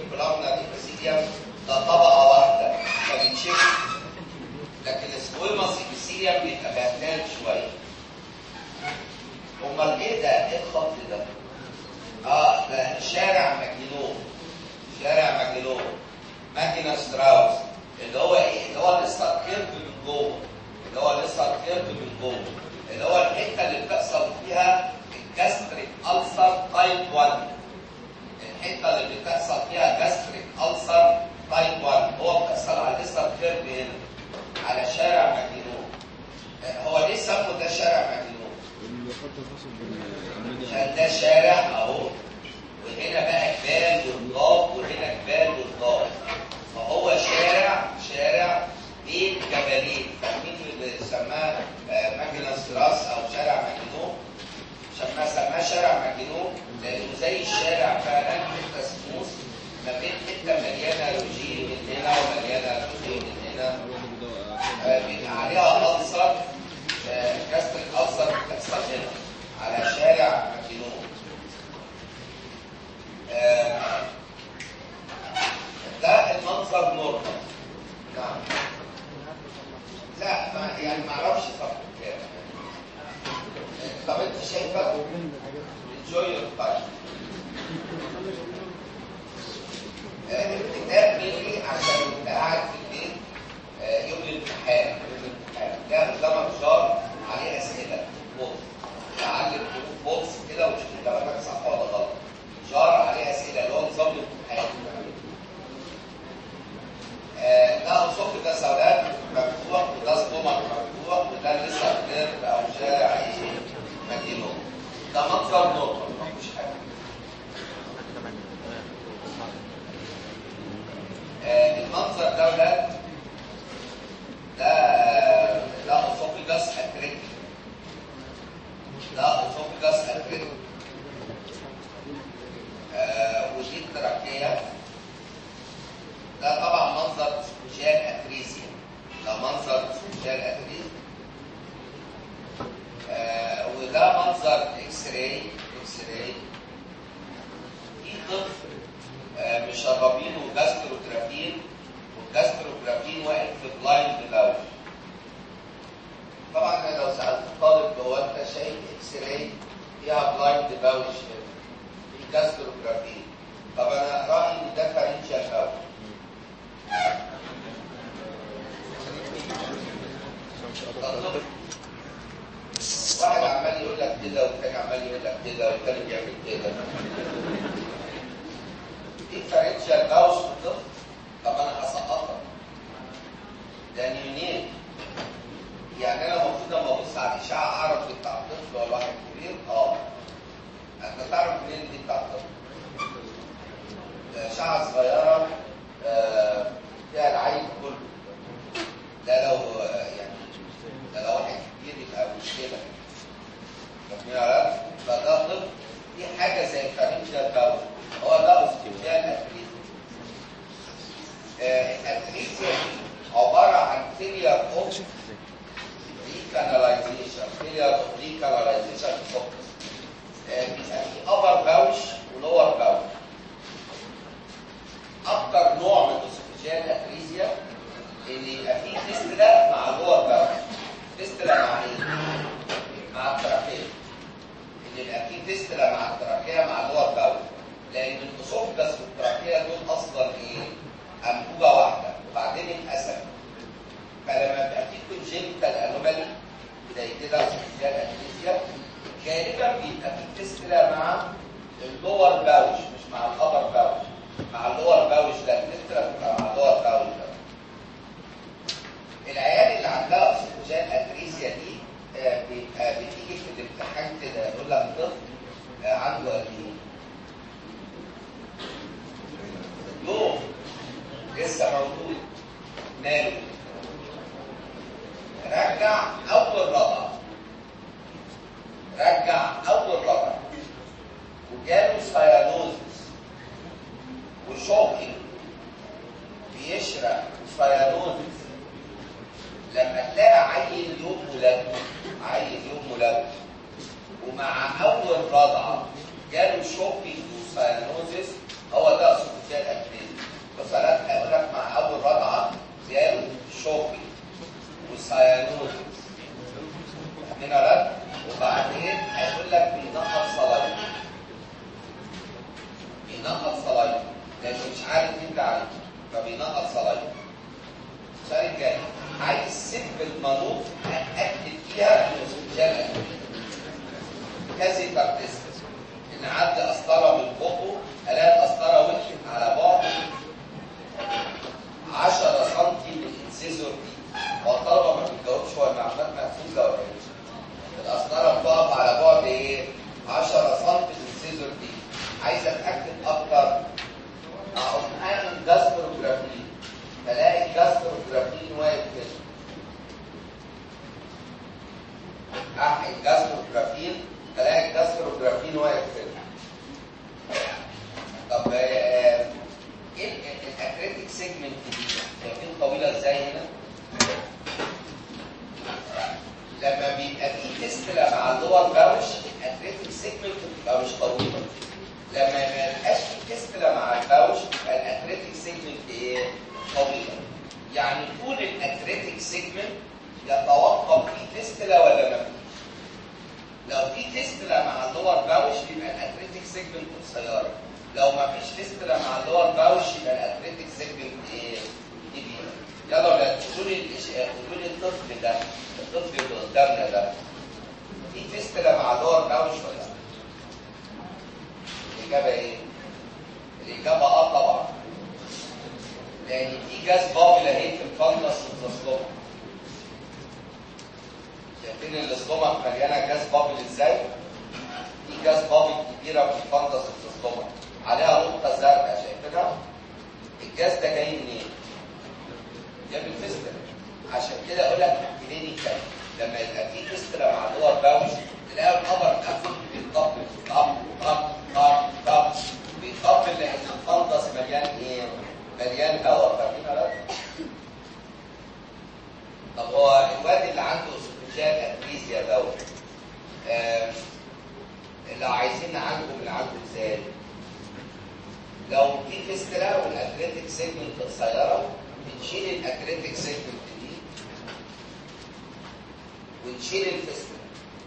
الكولامنا ابيثيليوم ده طبقه واحده فبيتشف لكن السكويموس ابيثيليوم بيبقى بهتان شويه امال ايه ده؟ ايه الخط ده؟ اه ده شارع ماجنون شارع ماجنون ماجنا ستراوس اللي هو ايه؟ اللي هو لسه كيرف من جوه اللي هو لسه كيرف من جوه اللي هو الحته اللي بتحصل فيها الجاستريك ألسر تايب 1 الحته اللي بتحصل فيها جاستريك ألسر تايب 1 هو بتحصل على لسه كيرف هنا على شارع ماجنون هو ليه سموا ده شارع ماجنون؟ الخط الفاصل بين عشان ده شارع اهو وهنا بقى جبال والضاد وهنا جبال والضاد فهو شارع شارع بين جبلين فاهمين اللي سماه آه، ماجنس راس او شارع ماجنون سماه سماه شارع ماجنون لانه زي الشارع فعلا حته سموث ما بين حته مليانه روجين من هنا ومليانه روجين من هنا آه، بيبقى عليها ألسر آه، كاستر الألسر بتحصل هنا على شارع مجنون آه، ده المنظر نورمال نعم لا ما يعني ما اعرفش طب كام طب انت شايفه enjoy your time آه، الكتاب مني عشان انت قاعد في البيت آه، يوم الامتحان يوم الامتحان ده قدامك شهر عليه اسئله بوكس تعلم حروف بوكس كده وتشوف اجاباتك صح ولا غلط شهر عليه اسئله اللي هو نظام الامتحان آه، ده انصف ده سوداء مفتوح وده ستومك مفتوح وده لسه كلير او شارع ايه مدينه ده منظر نورمال مفيش حاجه آه، المنظر ده ولاد ده ده اسوفيجاس اتريك ده اسوفيجاس اتريك آه ودي التراكية ده طبعا منظر سبوشيال اتريسيا ده منظر سبوشيال اتريسيا آه وده منظر اكس راي اكس راي في طفل آه مشربينه جاستروجرافين والجاستروجرافين واقف في بلايند باوش طبعا أنا لو سالت الطالب هو انت شايف اكس راي فيها بلايند باوش في جاستروجرافين طب انا رايي ان ده فارنجيال باوش ده طفل. واحد عمال يقول لك كده والتاني عمال يقول لك كده والتاني بيعمل كده ديفرنشال باوس في الطفل طب انا هسقطها ده نيونين يعني انا المفروض لما ابص على الاشعه اعرف دي بتاع الطفل ولا واحد كبير اه انت تعرف منين دي بتاع الطفل ده اشعه صغيره آه، فيها العين كله ده لو آه، يعني ده لو واحد كبير يبقى مشكله فاهمين ولا لا؟ فده طفل في حاجه زي الفارنجيال باوس هو ده استشفاء الاتريزيا الاتريزيا عباره عن فيلير اوف ريكاناليزيشن فيلير اوف ريكاناليزيشن فوكس بيبقى في ابر باوش ولور باوش اكتر نوع من استشفاء الاتريزيا ان يبقى فيه فيستلا مع لور باوش فيستلا مع ايه؟ مع التراكيه ان يبقى فيه فيستلا مع التراكيه مع اللور باوش لان الاسوفجس والتراكيه دول اصلا ايه؟ انبوبه واحده وبعدين اتقسموا فلما يبقى في كونجنتال انومالي زي كده اسوفجيال انستيزيا غالبا بيبقى في فيستلا مع اللور باوش مش مع الابر باوش مع اللور باوش لا الفيستلا بتبقى مع اللور باوش ده العيال اللي عندها اسوفجيال اتريزيا دي آه، بيبقى بتيجي في الامتحان كده يقول لك طفل آه، عنده قد ايه؟ يوم لسه موجود ماله رجع اول رضع رجع اول رضع وجاله سيانوزس وشوكي بيشرب سيانوزس لما تلاقي عيل يوم ولادته عيل يوم ولادته ومع اول رضعه جاله شوكينج وسيانوزس هو ده اسوفيجيال اتريزيا جاستروجرافين فلاقي الجاستروجرافين واقف كده احقن جاستروجرافين فلاقي الجاستروجرافين واقف كده طب آه، ايه الاكريتيك سيجمنت دي شايفين طويله ازاي هنا لما بيبقى في تستلا مع اللور باوش الاكريتيك سيجمنت بتبقى مش طويله لما ما يبقاش في تستلا مع الباوش يبقى الاكريتيك سيجمنت ايه طويله يعني طول الاكريتيك سيجمنت يتوقف في تستلا ولا ما فيش لو في تستلا مع اللور باوش يبقى الاكريتيك سيجمنت قصيره لو ما فيش تستلا مع اللور باوش يبقى الاكريتيك سيجمنت ايه كبيره يلا ولا قولوا لي الإش- قولوا لي الطفل ده الطفل اللي قدامنا ده في تستلا مع اللور باوش ولا لا؟ الاجابه ايه الاجابه اه طبعا لان في جاز بابل اهي في الفندس التصلب شايفين الاصطمة مليانه جاز بابل ازاي في جاز بابل كبيره في الفندس التصلب عليها نقطه زرقاء شايفينها الجاز ده جاي منين جاي من الفستر عشان كده اقول لك كلينيكال لما يبقى في فستر مع دور باوش تلاقي القمر قافل بيتقبل طب طب طب طب بيتقبل لان الفندس مليان ايه؟ مليان هواء فاهمين ولا لا؟ طب هو الواد اللي عنده اسوفيجيال اتريزيا دوت آه، اللي عايزين نعالجه بنعالجه ازاي؟ لو في فيسترا والاكريتيك سيجمنت قصيره بنشيل الاكريتيك سيجمنت دي ونشيل الفيسترا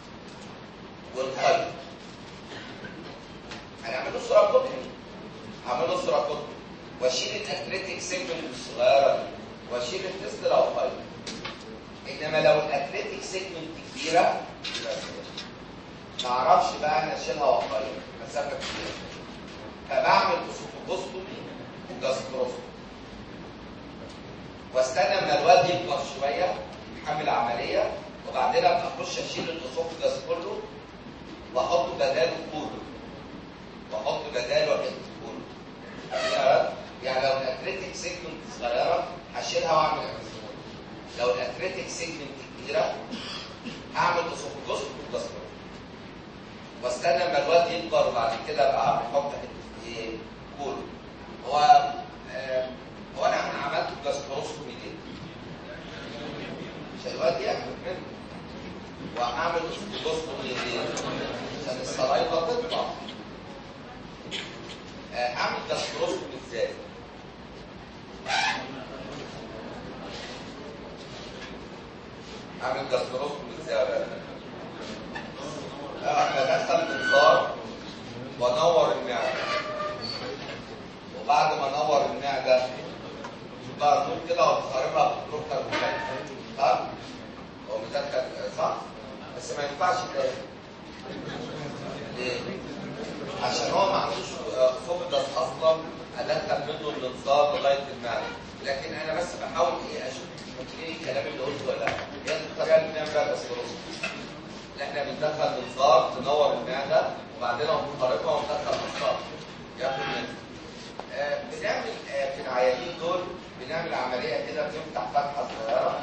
ونخيط هنعمل له صوره كوبري هعمل له صوره كوبري واشيل الاكريتيك سيجمنت الصغيره دي واشيل الفيسترا وخيط انما لو الاكريتيك سيجمنت كبيره يبقى ما اعرفش بقى انا اشيلها واخيط مسافه كبيره فبعمل اسوفوجوستومي وجاستروستومي واستنى اما الواد يكبر شويه يحمل عمليه وبعدين ابقى اخش اشيل الاسوفجاس كله واحط بداله كله واحط بداله حته كله فاهمين يا ولاد؟ يعني لو الاكريتيك سيجمنت صغيره هشيلها واعمل امازون لو الاكريتيك سيجمنت كبيره هعمل اسوفجوستومي وجاستروستومي واستنى اما الواد يكبر وبعد كده ابقى احط حته ايه كله هو آه هو انا انا عملت جاستروسكوبي ليه؟ عشان الواد ياكل منه واعمل جاستروسكوبي ليه؟ عشان الصلايبه تطلع آه، اعمل جاستروسكوبي ازاي؟ اعمل جاستروسكوبي ازاي يا ولاد؟ لا بدخل منظار وانور المعده وبعد ما انور المعده بقى نقول كده وبخربها بتروح كربونات صح؟ هو مدخل صح؟ بس ما ينفعش كده ليه؟ عشان هو ما عندوش فوبدس اصلا ادخل منه الانذار لغايه المعده لكن انا بس بحاول ايه اشوف ايه الكلام اللي قلته ولا لا هي دي الطريقه اللي بنعمل بيها الاسبروس ان احنا بندخل انذار تنور المعده وبعدين بنخرجها وندخل انذار ياكل منها آه، بنعمل آه، في العيانين دول بنعمل عمليه كده بنفتح فتحه صغيره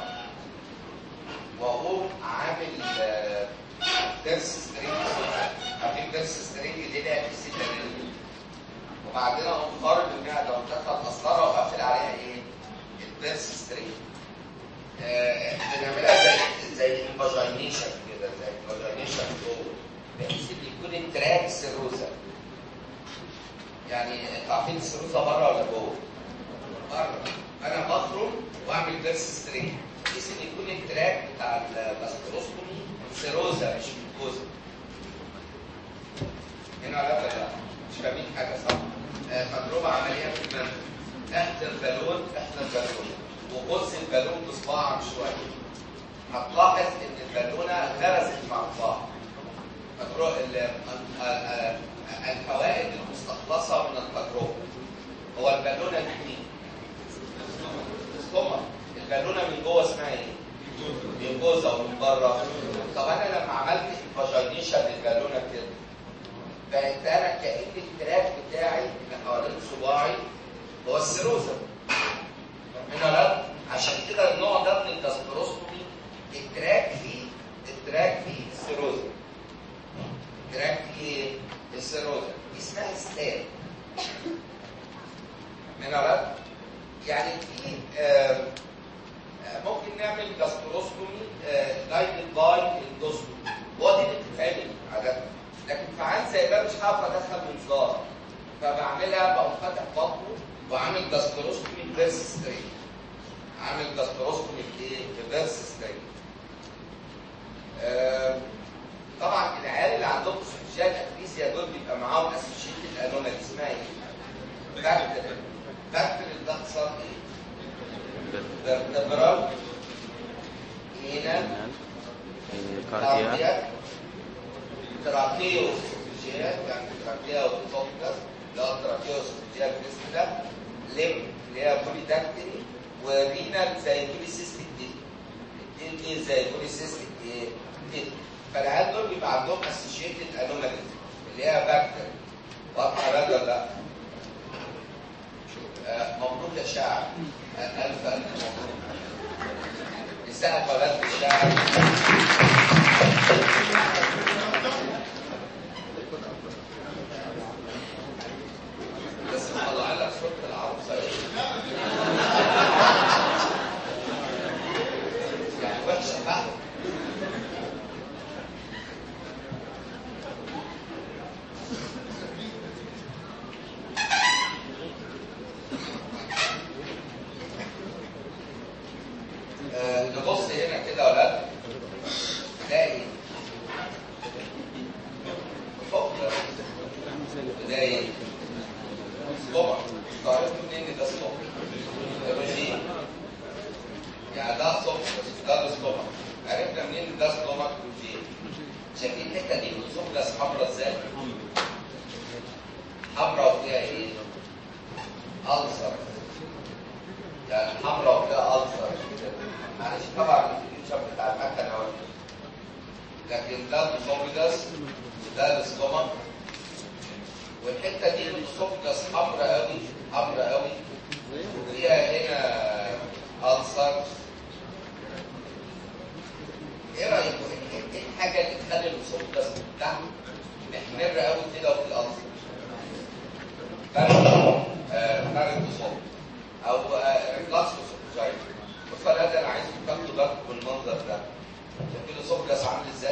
واقوم عامل آه، درس سترينج عارفين درس سترينج دي لها في سته وبعدين اقوم خارج المعده ومدخل قسطره وقافل عليها ايه؟ الدرس سترينج آه، بنعملها زي زي الفاجينيشن كده زي الفاجينيشن جوه بحيث ان يكون التراك سيروزا يعني انتوا عارفين السيروزا بره ولا جوه؟ بره انا بخرج واعمل درس سترينج بحيث ان يكون التراك بتاع الباستروسكومي سيروزا مش جلوكوزا هنا ولا لا مش فاهمين حاجه صح؟ آه، تجربه عمليه في المنزل تحت البالون تحت البالون وقص البالون بصباعك شويه هتلاحظ ان البالونه غرزت مع بعض تجربه ال- ال- ال- الفوائد المستخلصه من التجربه هو البالونه دي مين؟ السtomach. البالونه من جوه اسمها ايه؟ جلوكوزا ومن بره طب انا لما عملت الفاجينيشن للبالونه كده بقت انا كان التراك بتاعي اللي حوالين صباعي هو السيروزا هنا لا عشان كده النوع ده من الجاستروسكوبي التراك فيه التراك فيه السيروزا التراك فيه ايه؟ السيروزا دي اسمها ستاب هنا لا يعني في آه، آه، ممكن نعمل جاستروسكومي جايدد باي اندوسكومي هو دي اللي بتتعمل عادة لكن في عين زي ده مش هعرف ادخل منظار فبعملها بقوم فاتح بطنه وعامل جاستروسكومي ريفرس ستريت عامل جاستروسكومي بايه؟ ريفرس ستريت آه، طبعا العيال اللي عندهم سوشيال اتريسيا دول بيبقى معاهم اسوشيتد انومالي اسمها ايه؟ فاكتور فاكتور ده اختصار ايه؟ vertebral anal كارديا cardiac tracheoesophageal يعني trachea وesophagus اللي هو tracheoesophageal disc ده limb اللي هي polydactyly ورينال زي polycystic دي الدين دي زي polycystic ايه؟ دي فالعيال دول بيبقى عندهم associated anomalies اللي هي باكتر واضحه بقى ولا لا؟ آه، مبروك يا شاعر آه، ألف ألف مبروك يساعد ولاد الشاعر بس طلع لك صوت العروسة إيه؟ يعني وحشة بقى آه، نبص هنا كده يا ولاد تلاقي فوق تلاقي صبع تعرفوا منين ده الصبع الروجين يعني ده الصبع ده الصبع عرفنا منين ده الصبع الروجين شايفين الحته دي الصبع حمراء ازاي؟ حمراء وفيها ايه؟ ألسر يعني حمراء وفيها ألسر معلش طبعا الفيوتشر بتاع المكنه أهو. لكن ده الاسوفيجاس وده الاستومك والحته دي الاسوفيجاس حمراء قوي حمراء قوي وفيها هنا ألسر ايه رايكم إيه- ايه الحاجه اللي تخلي الاسوفيجاس بتاعه محمر قوي كده وفي ألسر فرق آه، فرق الاسوفيجاس او ريفلاكس اسوفيجايت بص على هذا انا عايزكم تاخدوا بالكم بالمنظر ده شايفين الاسوفجاس عامل ازاي؟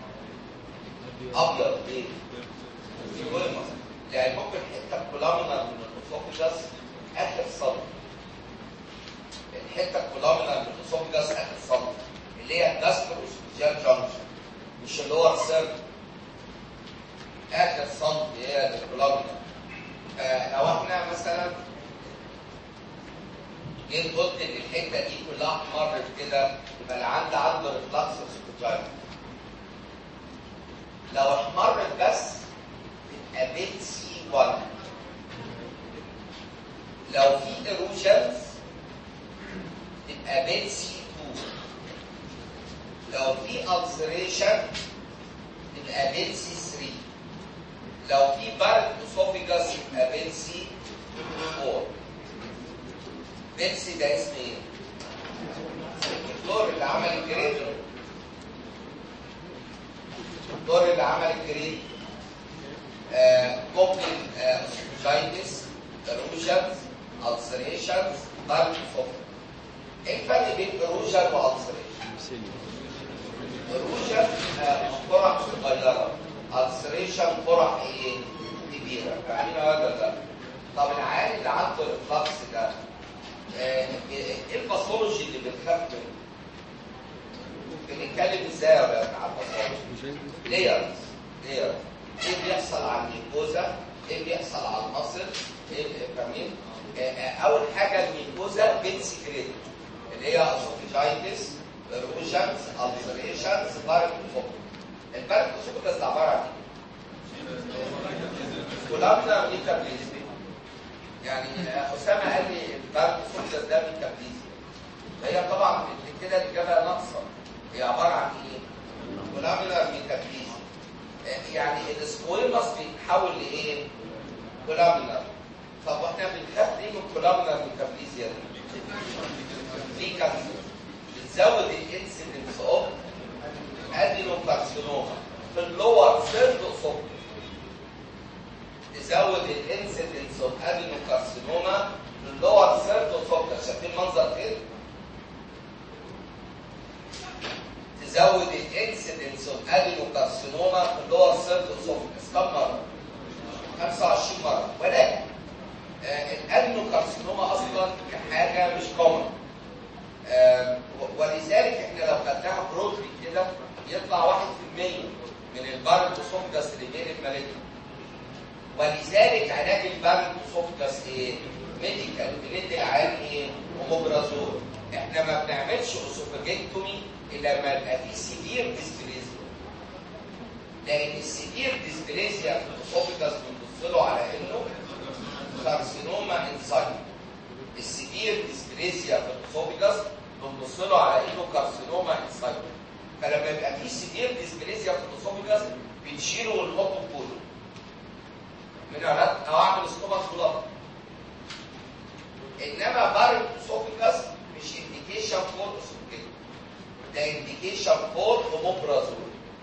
ابيض ليه؟ سيجويمس يعني ممكن حته كولامينر من الاسوفجاس اخر صدر الحته الكولامينر من الاسوفجاس اخر صدر اللي هي جاستروسوفجيال جانكشن مش اللي هو السيرف اخر صدر هي الكولامينر آه، لو احنا مثلا جيت قلت ان الحته دي كلها احمرت كده يبقى اللي عندي عنده ريفلاكس سكوتشايل لو احمرت بس تبقى بيت سي 1 لو في ايروجنز تبقى بيت سي 2 لو في السريشن تبقى بيت سي 3 لو في بارد اسوفيجاس يبقى بيت سي 4 بيبسي ده اسم ايه؟ الدكتور اللي عمل الجريد الدكتور اللي عمل الجريد ممكن اسوفيجايتس اروجنز السريشنز ضرب صفر ايه الفرق بين اروجن والسريشن؟ اروجن قرح صغيره السريشن قرح ايه؟ كبيره فاهمين ولا لا؟ طب العيال اللي عنده الفلكس ده آه، ايه الباثولوجي اللي بنخاف منه؟ بنتكلم ازاي يا ولاد على الباثولوجي؟ ليرز ليرز ايه بيحصل على الميكوزا؟ ايه بيحصل على المصل؟ ايه فاهمين؟ آه، آه، اول حاجه الميكوزا بتسكريت اللي هي اسوفيجايتس اروجنز السريشنز بارك البارك ده عباره عن ايه؟ كولابنا ميتابليزم يعني اسامه قال لي البارك سوكس ده ميتابليزم هي طبعا كده الاجابه ناقصه هي عباره عن ايه؟ كولابنا ميتابليزم يعني السكويمس بيتحول لايه؟ كولابنا طب واحنا بنخاف ليه من كولامنا ميتابليزيا دي؟ ليه كانسر؟ بتزود الانسيدنس اوف ادينوكارسينوما في اللور ثيرد اوف تزود الانسيدنس اوف ادينوكارسينوما في اللور ثيرد اوف شايفين المنظر كده؟ تزود الانسيدنس اوف ادينوكارسينوما في اللور ثيرد اوف كم مره؟ 25 مره ولكن آه، الادينوكارسينوما اصلا كحاجه مش كومن آه، و- ولذلك احنا لو خدناها برودلي كده يطلع 1% من البارنتوسوفجاس اللي بين المالجنت ولذلك علاج البارنتوسوفجاس ايه؟ ميديكال بندي العيان ايه؟ اوموبرازول احنا ما بنعملش اوسوفاجيكتومي الا لما يبقى في سيفير ديسبليزيا لان السيفير ديسبليزيا في الاوسوفجاس بنبص له على انه كارسينوما انسايد السيفير ديسبليزيا في الاسوفيجاس بنبص له على انه كارسينوما انسايد فلما يبقى في سيفير ديسبليزيا في الاسوفيجاس بنشيله ونحطه في كله من علاج او اعمل ستومك كلاب انما بارد اسوفيجاس مش انديكيشن فور اسوفيجاس ده انديكيشن فور اوموبرازول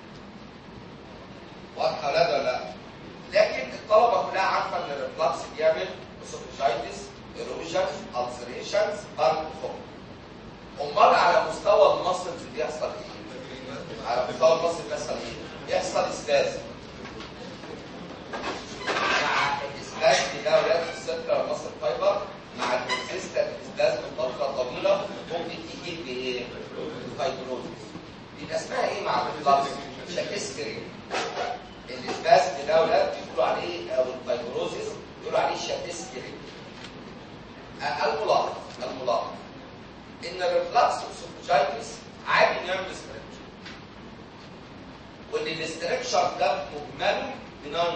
واضحه ولا ده ولا لا؟ لكن الطلبه كلها عارفه ان الريفلكس بيعمل اسوفيجايتس ايروجن السريشنز باركوفون امال على مستوى المصل بيحصل ايه؟ على مستوى المصل بيحصل ايه؟ بيحصل اسباز مع الاسباز ده ولاد السترا والمصل فايبر مع الكونسيستنت اسباز من فتره طويله ممكن تجيب بايه؟ فايبروزس يبقى اسمها ايه مع الريفلكس؟ شاكسكري الاسباز ده ولاد بيقولوا عليه او الفايبروزس بيقولوا عليه شاكسكري الملاحظ الملاحظ ان الريفلكس اوسوفجايتس عادي نعمل استركشر وان الاستركشر ده مجمله بنان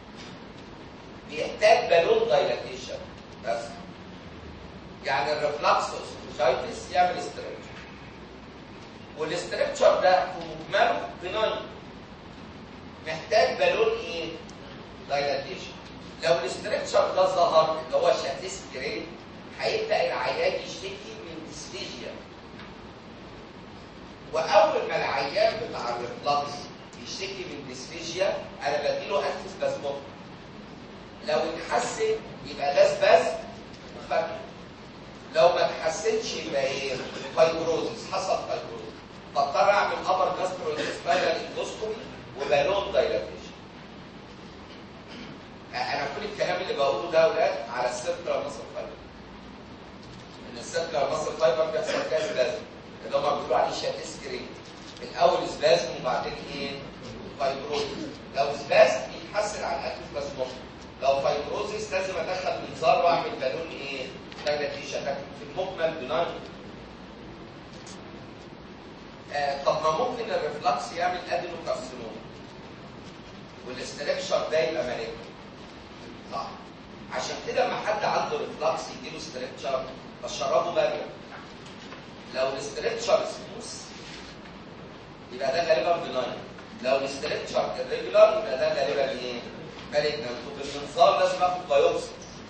بيحتاج بالون دايلاتيشن بس يعني الريفلكس اوسوفجايتس يعمل استركشر والاستركشر ده في مجمله بنان محتاج بالون ايه؟ دايلاتيشن لو الاستركشر ده ظهر اللي هو شاتسكرين هيبدا العيان يشتكي من ديسفيجيا واول ما العيان بتاع الريفلكس يشتكي من ديسفيجيا انا بديله انتي سبازموت لو اتحسن يبقى ده سباز وفك لو ما اتحسنش يبقى ايه فايبروزس حصل فايبروزس فاضطر اعمل ابر جاسترو سبايرال اندوسكوبي وبالون دايلاتيشن انا كل الكلام اللي بقوله ده اولاد على السيركلر ماسل فايبر ان السيركلر ماسل فايبر بيحصل فيها سبازم اللي هم بيقولوا عليه شاتسكرين الاول سبازم وبعدين ايه فايبروزس لو سبازم بيتحسن على الاكل بلازموس لو فايبروزس لازم ادخل منظار واعمل بالون ايه دايلاتيشن لكن في المجمل بنان آه طب ما ممكن الريفلكس يعمل ادينوكارسينوما والاستركشر ده يبقى مالجنت صح عشان كده لما حد عنده ريفلكس يجيله ستريتشر فشربه بارير لو الاستريتشر سموث يبقى ده غالبا بناين لو الاستريتشر irregular يبقى ده غالبا ايه؟ مالجنت وبالمنظار لازم اخد بايوبسي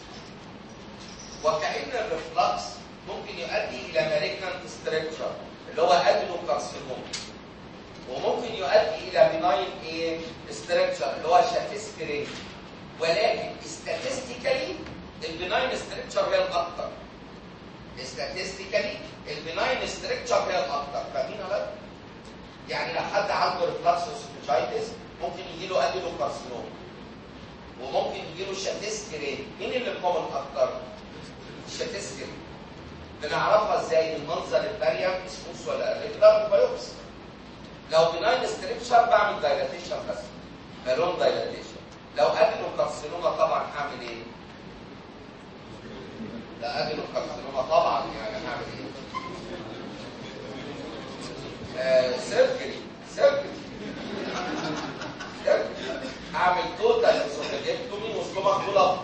وكأن الريفلكس ممكن يؤدي الى مالجنت ستريتشر اللي هو ادينوكارسينوما وممكن يؤدي الى بناين ايه؟ ستريتشر اللي هو شافيسكرين ولكن statistically البناين ستريكتشر هي الاكثر statistically البناين ستريكتشر هي الاكثر فاهمين ولا يعني لو حد عنده ريفلكس اوسوفيجايتس ممكن يجي له ادينوكارسينوما وممكن يجي له شاتسكرين مين اللي كومن اكتر الشاتسكرين بنعرفها ازاي المنظر الباريم سموث ولا ريجولار بايوبسي لو بناين ستريكتشر بعمل دايلاتيشن بس بالون دايلاتيشن لو ادينو كارسينوما طبعا هعمل ايه؟ لا ادينو كارسينوما طبعا يعني هعمل ايه؟ آه سيرجري سيرجري سيرجري هعمل توتال اسوفيجيكتومي وستومك كولاب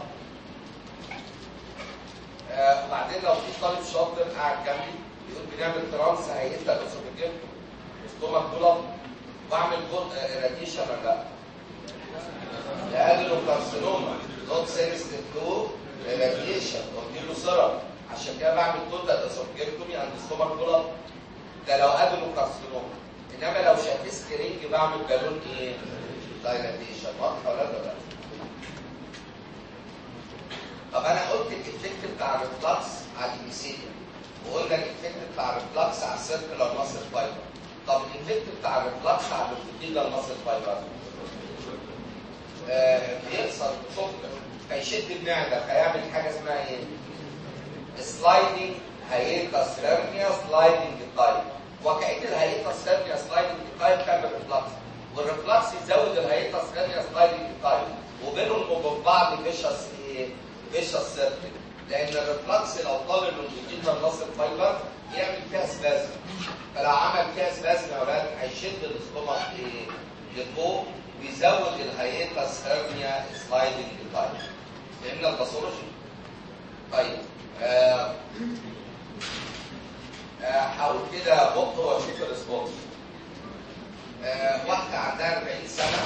آه وبعدين لو في طالب شاطر قاعد جنبي يقول بنعمل ترانس هيئتها الاسوفيجيكتومي وستومك كولاب واعمل راديشن ولا لا؟ لأجله كارسينوما نوت سيريس تو راديشن واديله سيرم عشان كده بعمل توتال اسوفجيكتومي عند ستومك بلاد ده لو ادنو كارسينوم انما لو شاتيست رينج بعمل بالون ايه؟ دايلاتيشن واضحه ولا لا؟ طب انا قلت الايفكت بتاع الريفلكس على الابيثيليوم وقلنا الايفكت بتاع الريفلكس على السيركلر ماسل فايبر طب الايفكت بتاع الريفلكس على الابيثيليوم ماسل فايبر آه بيحصل سكر فيشد المعده فيعمل حاجه اسمها ايه؟ سلايدنج هيئه سيرميا سلايدنج تايب وكأن الهيئه سيرميا سلايدنج تايب تعمل ريفلكس والريفلكس يزود الهيئه سيرميا سلايدنج تايب وبينهم وبين بعض فيشس ايه؟ فيشس سيركل لان الريفلكس لو طال من الجيتر نص الفايبر يعمل فيها سبازم فلو عمل فيها سبازم يا ولاد هيشد الاستومك ايه؟ لفوق ويزود الهيئه سيرميا سلايدنج تايب فهمنا الباثولوجي؟ طيب آه آه، هقول كده بق واشوف الريسبونس آه، واحدة عندها 40 سنة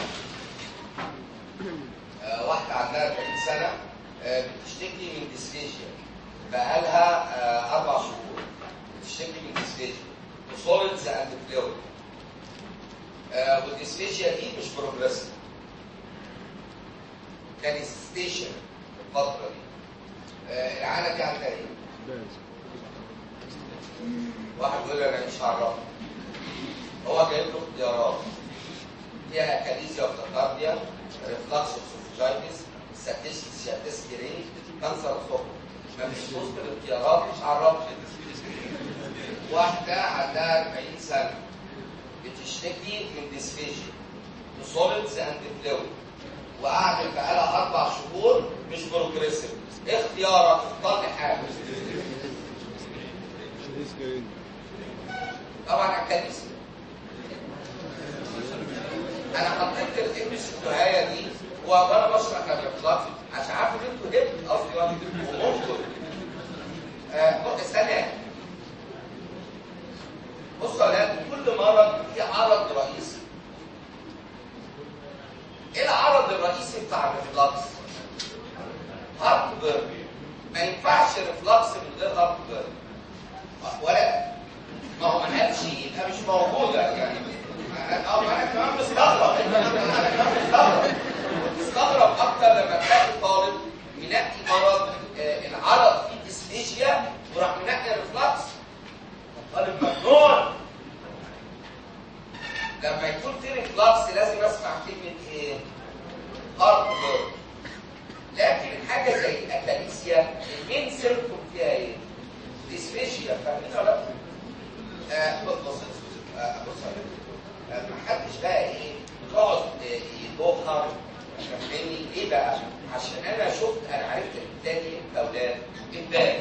آه، واحدة عندها 40 سنة آه، بتشتكي من ديسفيجيا بقالها آه، أربع شهور بتشتكي من ديسفيجيا وسوليدز أند فلويد والديسفيجيا دي مش بروجريسيف كان ستيشن الفترة دي آه، العانة دي عندها ايه؟ واحد بيقول لي انا مش هعرفه هو جايب له اختيارات فيها اكاليزيا اوفتاكارديا ريفلكس اوسوفجايتس ساتيستس سياتيسكيرين كانسر الصبر ما فيش وسط الاختيارات مش هعرفه واحدة عندها 40 سنة بتشتكي من ديسفيجيا بسوليدز اند فلويد وقعدت بقالها أربع شهور مش بروجريسيف اختيارك اختار لي حاجة طبعا الكنيسة انا حطيت الام الشهايه دي وانا بشرح الريفلكس عشان عارف ان انتوا هبت اصلا وممكن آه استنى بصوا يا ولاد كل مرض في عرض رئيسي ايه العرض الرئيسي بتاع الريفلكس؟ هارت بيرن ما ينفعش ريفلكس من غير هارت بيرن ولا ما هو ما قالش يبقى مش موجوده يعني اه ما انا كمان مستغرب انا كمان مستغرب مستغرب اكتر لما تلاقي طالب منقي مرض آه، العرض فيه ديسفيجيا وراح منقي ريفلكس طالب مجنون لما يكون في ريفلكس لازم اسمع كلمه ايه؟ هارت بيرن لكن حاجه زي الاكاليسيا المين سيمبتوم فيها ايه؟ ديسفيجيا فاهمين ولا لا؟ آه، بص بص آه، بص آه، ما حدش بقى ايه يقعد آه، يدوخر فاهمني ليه بقى؟ عشان انا شفت انا عرفت التاني امتى اولاد امبارح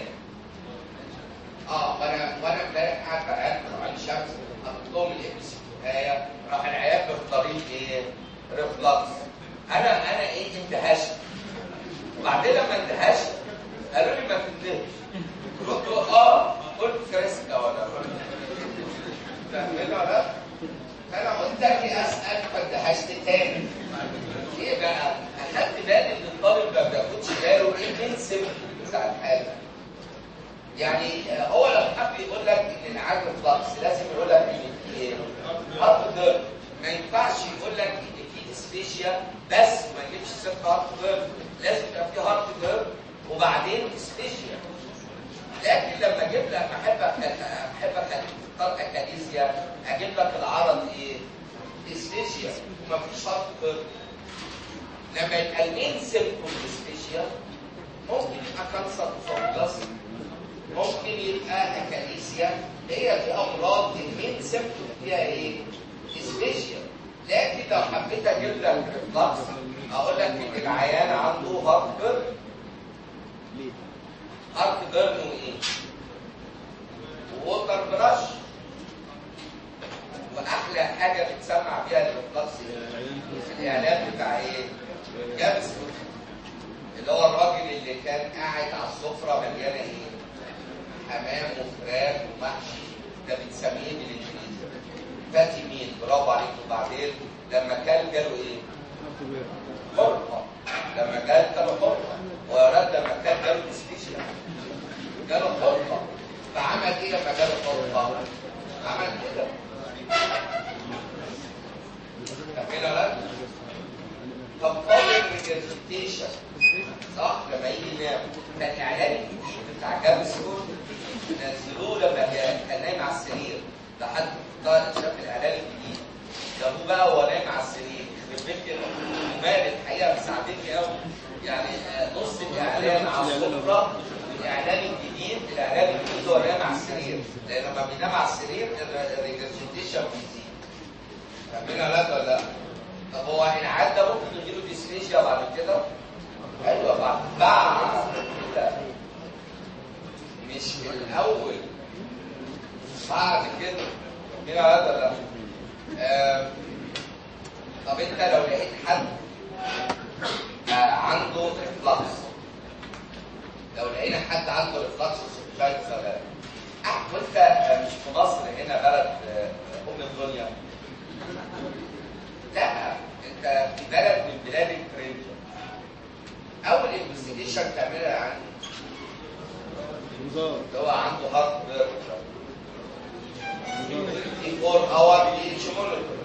اه وانا وانا امبارح قاعد بقى في عين شمس حطيت لهم الابس النهايه راح العيال مختارين ايه؟ ريفلكس انا انا ايه اندهشت وبعدين لما اندهشت قالوا لي ما تندهش قلت اه قلت فريسكا ولا قلت فاهمين ولا لا؟ فانا قلت اجي اسال فاندهشت تاني ايه بقى؟ اخدت بالي ان الطالب ما بياخدش باله ايه المين سيمبتوم بتاع الحاله يعني آه، هو لو حب يقول لك ان العاج فلكس لازم يقول لك ان في ايه؟ هارت بيرن ما ينفعش يقول لك ان في ديسفيجيا بس ما يجيبش سيره هارت بيرن لازم يبقى في هارت بيرن وبعدين ديسفيجيا لكن لما اجيب لك احبك احبك تختار اكاليزيا اجيب لك العرض ايه؟ ديسفيجيا ومفيش هارت بيرن لما يبقى المين سيمبتوم ديسفيجيا ممكن يبقى كانسر فوبلاس ممكن يبقى اكاليسيا هي في امراض المين سيمبتوم فيها ايه؟ ديسفيجيا لكن لو حبيت اجيب لك ريفلكس اقول لك ان العيان عنده هارت بيرن ليه؟ هارت بيرن وايه؟ ووتر براش واحلى حاجه بتسمع بيها الريفلكس ايه؟ الاعلان بتاع ايه؟ جابس اللي هو الراجل اللي كان قاعد على السفره مليانه ايه؟ حمام وفراخ ومحشي ده بنسميه بالانجليزي فاتي مين برافو عليك وبعدين لما كان جاله ايه؟ حرقه لما جال كانوا حرقه ويا اولاد لما كان جاله ديسبيشيا جاله حرقه فعمل ايه لما جاله حرقه؟ عمل كده فاكرين يا اولاد؟ طب فاضل ريجرجيتيشن صح لما يجي ينام كان الاعلان الجديد بتاع جابسكون نزلوه لما كان كان نايم على السرير لحد طارق شاف الاعلان الجديد جابوه بقى وهو نايم على السرير يخرب بيت المال الحقيقه مساعدني قوي يعني آه، نص الاعلان على السفره الاعلان الجديد الاعلان الجديد هو نايم على السرير لان لما بينام على السرير الريجرجيتيشن بيزيد فاهمين يا ولاد ولا لا؟ طب هو العاد ده ممكن يجيله ديسفيشيا بعد كده؟ ايوه بعد بعد كده مش في الاول بعد كده مين هذا لا آه. طب انت لو لقيت حد آه عنده ريفلكس لو لقينا حد عنده ريفلكس وسوشيال سلام اه وانت آه، مش في مصر هنا بلد آه، ام الدنيا لا انت في بلد من بلاد الكريم اول انفستيجيشن تعملها عن وزارة اللي هو عنده هارت بيرن 24 اور بي اتش مونيتور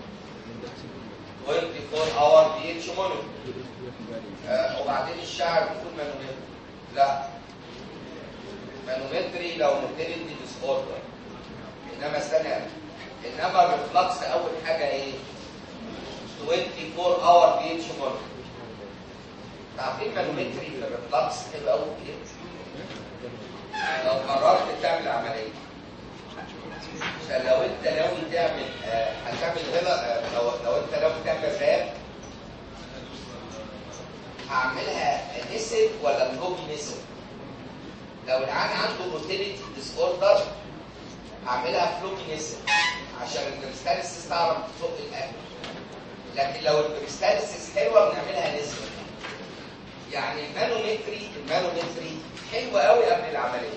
24 اور بي اتش مونيتور آه، وبعدين الشعر بيكون مانومتري لا مانومتري لو موتيليتي ديس اوردر انما سنه انما الريفلكس اول حاجه ايه 24 اور بي اتش مونيتور عارفين مانومتري في الريفلكس حلو قوي كده لو قررت تعمل عمليه عشان لو انت ناوي تعمل آه، هتعمل هنا آه، لو لو انت ناوي تعمل راب هعملها نسب ولا بلوبي نسب لو العيان عنده موتيليتي ديس اوردر هعملها فلوبي نسب عشان البريستاليسيس تعرف تزق الاكل لكن لو البريستاليسيس حلوه بنعملها نسب يعني المانومتري المانومتري حلو قوي قبل العمليه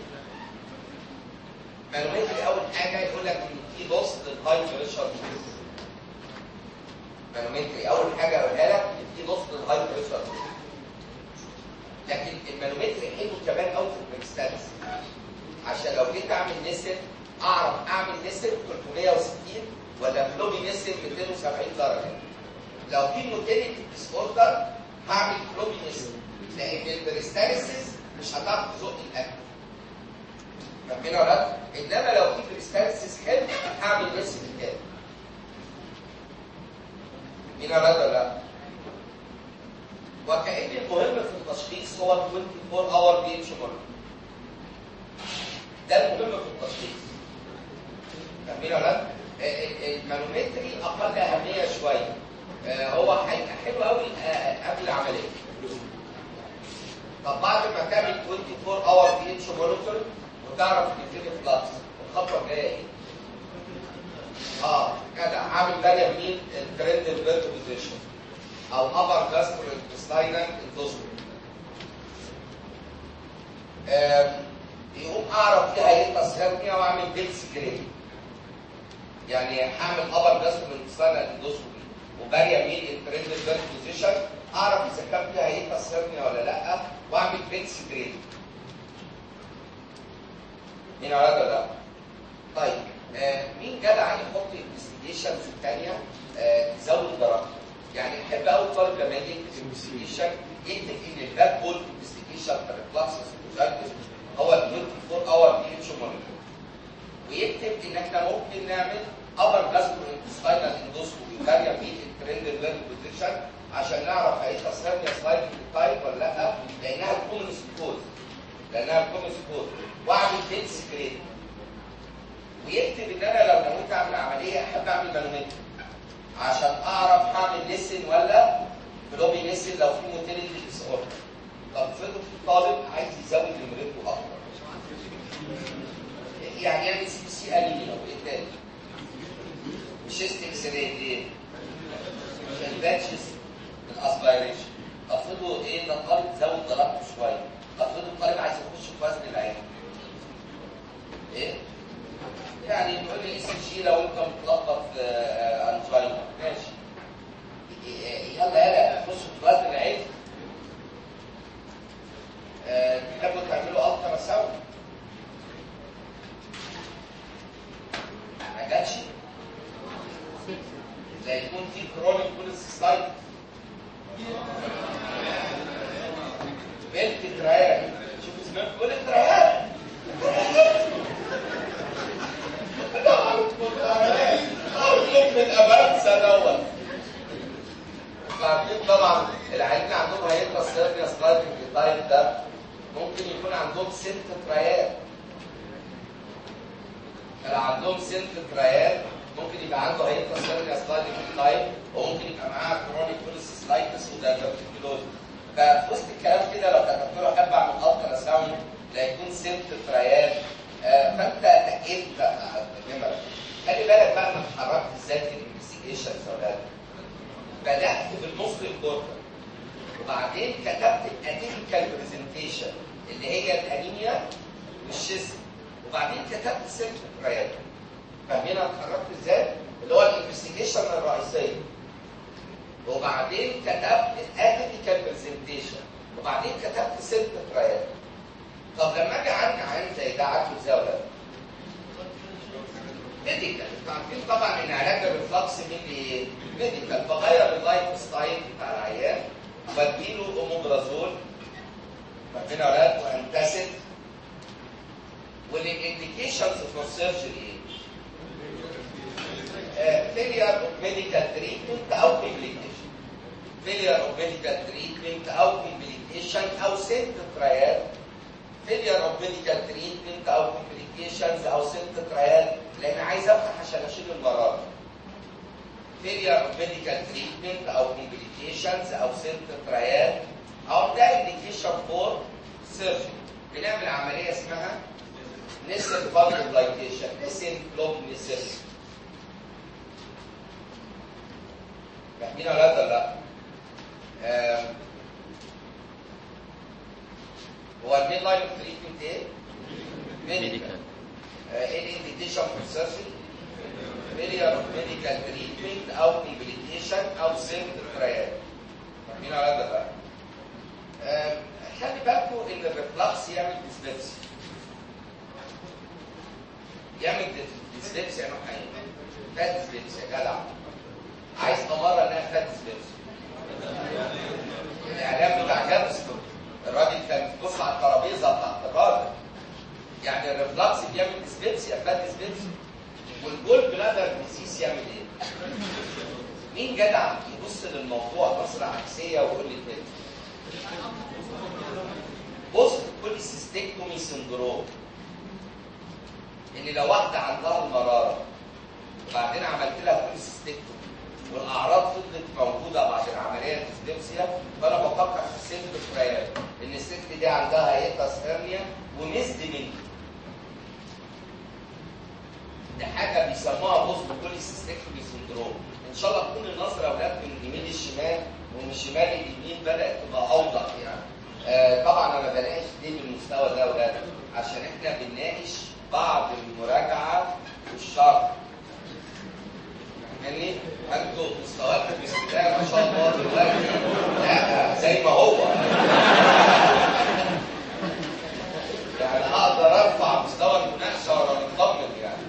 مانومتري اول حاجه يقول لك ان في بوست للهاي بريشر مانومتري اول حاجه اقولها لك ان في بوست للهاي بريشر لكن المانومتري حلو كمان قوي في البريستالس عشان لو جيت اعمل نسب اعرف اعمل نسب 360 ولا فلوبي نسب 270 درجه لو في موتيليتي ديس اوردر هعمل فلوبي نسب لان البريستالسيس مش هتعرف تزق الاكل فاهمين ولا لا؟ انما لو في بريستالسيس حلو هعمل نسب الكامل مين ولا ولا لا؟ وكأن المهم في التشخيص هو ال 24 اور بي اتش ده المهم في التشخيص فاهمين ولا لا؟ ال- ال- المانومتري اقل اهميه شويه آه، هو هيبقى حلو قوي آه، قبل العمليه طب بعد ما تعمل 24 اور بي اتش مونيتور وتعرف ان في فلاكس الخطوه الجايه ايه؟ اه جدع عامل بالي مين الترند البيرت بوزيشن او ابر جاسترو انتستاينال اندوسكوبي يقوم اعرف فيها ايه تصهيرنيا واعمل بيتس جريد يعني هعمل ابر جاسترو انتستاينال اندوسكوبي وباريا مين الترند البيرت بوزيشن اعرف اذا كان فيها ايه تصهيرنيا ولا لا واعمل بيتس جريد مين عرض ولا لا؟ طيب آه مين جدع يحط انفستيجيشنز الثانيه آه تزود درجته يعني احب قوي الطالب لما يجي يكتب انفستيجيشن يكتب ان الباك بول انفستيجيشن ريفلكسس وزارتس هو ال 24 اور بي اتش مونيتور ويكتب ان احنا ممكن نعمل ابر جاسترو انتستاينال اندوسكوبي فاريا بي الترند ليرن بوزيشن عشان نعرف هي تصريف سلايد تايب ولا لا لانها الكومن كود لانها الكومن كود واعمل بيتس جريد ويكتب ان انا لو نويت اعمل عمليه احب اعمل مانومتري عشان اعرف هعمل ليسن ولا فلوبي ليسن لو في موتيليتي ديس اوردر طب افرضوا في طالب عايز يزود نمرته اكتر يعني يعمل سي بي سي انيميا وايه تاني؟ شيست اكس راي ليه؟ عشان باتشز الاسبيريشن افرضوا ايه ده الطالب زود درجته شويه افرضوا الطالب عايز يخش في وزن العين ايه؟ يعني يقول لي اس جي لو انت متلخبط في آه، انجينا ماشي يلا يلا خش في وزن العين كانش لا يكون في كرونيك كوليسيستايت بنت تريان شوف اسمها كل تريان من ابانسا دوت فعارفين طبعا العيانين عندهم هيبقى سيرنيا سلايدنج تايب ده ممكن يكون عندهم سنت تريان اللي عندهم سنت تريان ممكن يبقى عنده هيبقى سيرنيا سلايدنج تايب وممكن يبقى معاه كرونيك كوليسيسلايتس وده تبركلوز ففي وسط الكلام كده لو كتبت له احب اعمل الترا ساوند لا يكون سنت تريان آه، فانت نقيت نمرة خلي بالك بقى انا اتحركت ازاي في الانفستيجيشن سؤال بدات بالنص الكورتر وبعدين كتبت الاتيكال برزنتيشن اللي هي الانيميا والشيزم وبعدين كتبت سنت تريان فاهمين انا اتحركت ازاي؟ اللي هو الانفستيجيشن الرئيسيه وبعدين كتبت الاتيكال برزنتيشن وبعدين كتبت سنت تريان طب لما اجي عندي عين زي ده عارفه ازاي ولا لا؟ ميديكال انتوا عارفين طبعا ان علاج الريفلكس مين ايه؟ ميديكال بغير اللايف ستايل بتاع العيان بديله اوموبرازول فاهمين يا ولاد وانتاسيد والانديكيشنز فور سيرجري ايه؟ فيلير اوف ميديكال تريتمنت او كومبليكيشن فيلير اوف ميديكال تريتمنت او كومبليكيشن او سنت ترايال فيلير اوف ميديكال تريتمنت او كومبليكيشنز او سنت ترايال لان عايز افتح عشان اشيل المرض فيلير اوف ميديكال تريتمنت او كومبليكيشنز او سنت ترايال او ده انديكيشن فور سيرجري بنعمل عمليه اسمها نسل فالوبلايتيشن نسل لوب نسل فاهمين ولا ولا لا؟ آم، هو المين لاين اوف تريتمنت ايه؟ ميديكال ايه الانديكيشن فور سيرجري؟ فيلير اوف ميديكال تريتمنت او كومبليكيشن او سنت ترايال فاهمين ولا لا بقى؟ آم، خلي بالكم ان الريفلكس يعمل ديسبيبسي يعمل ديسبيبسي يا نوحين فات ديسبيبسي يا جدع عايز اماره انها فات ديسبيبسي الاعلان بتاع جابستون الراجل كان بيبص على الترابيزه بتاعت الراجل يعني الريفلكس بيعمل ديسبيبسي افات ديسبيبسي والجول بلادر ديزيز يعمل ايه؟ مين جدع يبص للموضوع نظره عكسيه ويقول لي كده؟ بص كل سيستيكتومي سندروم ان لو واحده عندها المراره وبعدين عملت لها كل سيستيكتومي والاعراض فضلت موجوده بعد العمليه الديسبيبسيا فانا بفكر في السيمت ترايال ان الست دي عندها هيتاس هيرنيا ومزد مني دي حاجه بيسموها بوست بوليسيستيكتومي سندروم ان شاء الله تكون النظره اولاد من اليمين للشمال ومن الشمال لليمين بدات تبقى اوضح يعني آه طبعا انا بناقش ليه بالمستوى ده يا اولاد عشان احنا بنناقش بعض المراجعه والشرح يعني انتوا مستواكم باستمرار ما شاء الله دلوقتي لا زي ما هو يعني اقدر ارفع مستوى المناقشه وانا مطمن يعني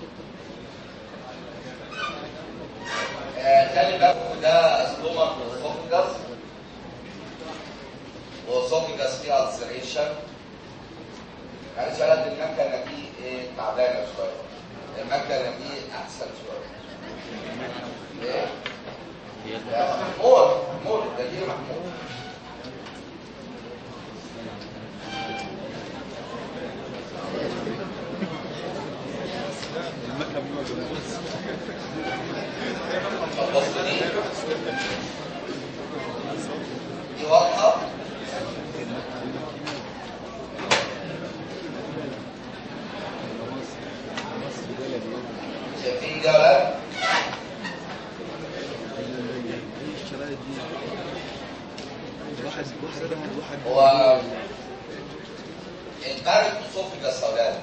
آه، خلي بالكم ده استومك واسوفجاس واسوفجاس فيها السريشن يعني شغلت المكنه دي إيه، تعبانه شويه المكنه دي احسن شويه ايه هي ال- ده محمود محمود ده دي محمود طب بص دي دي واضحه شايفين دي يا ولاد؟ الشرايط دي واحد واحد ده واحد هو البارد اسوفجاس يا ولاد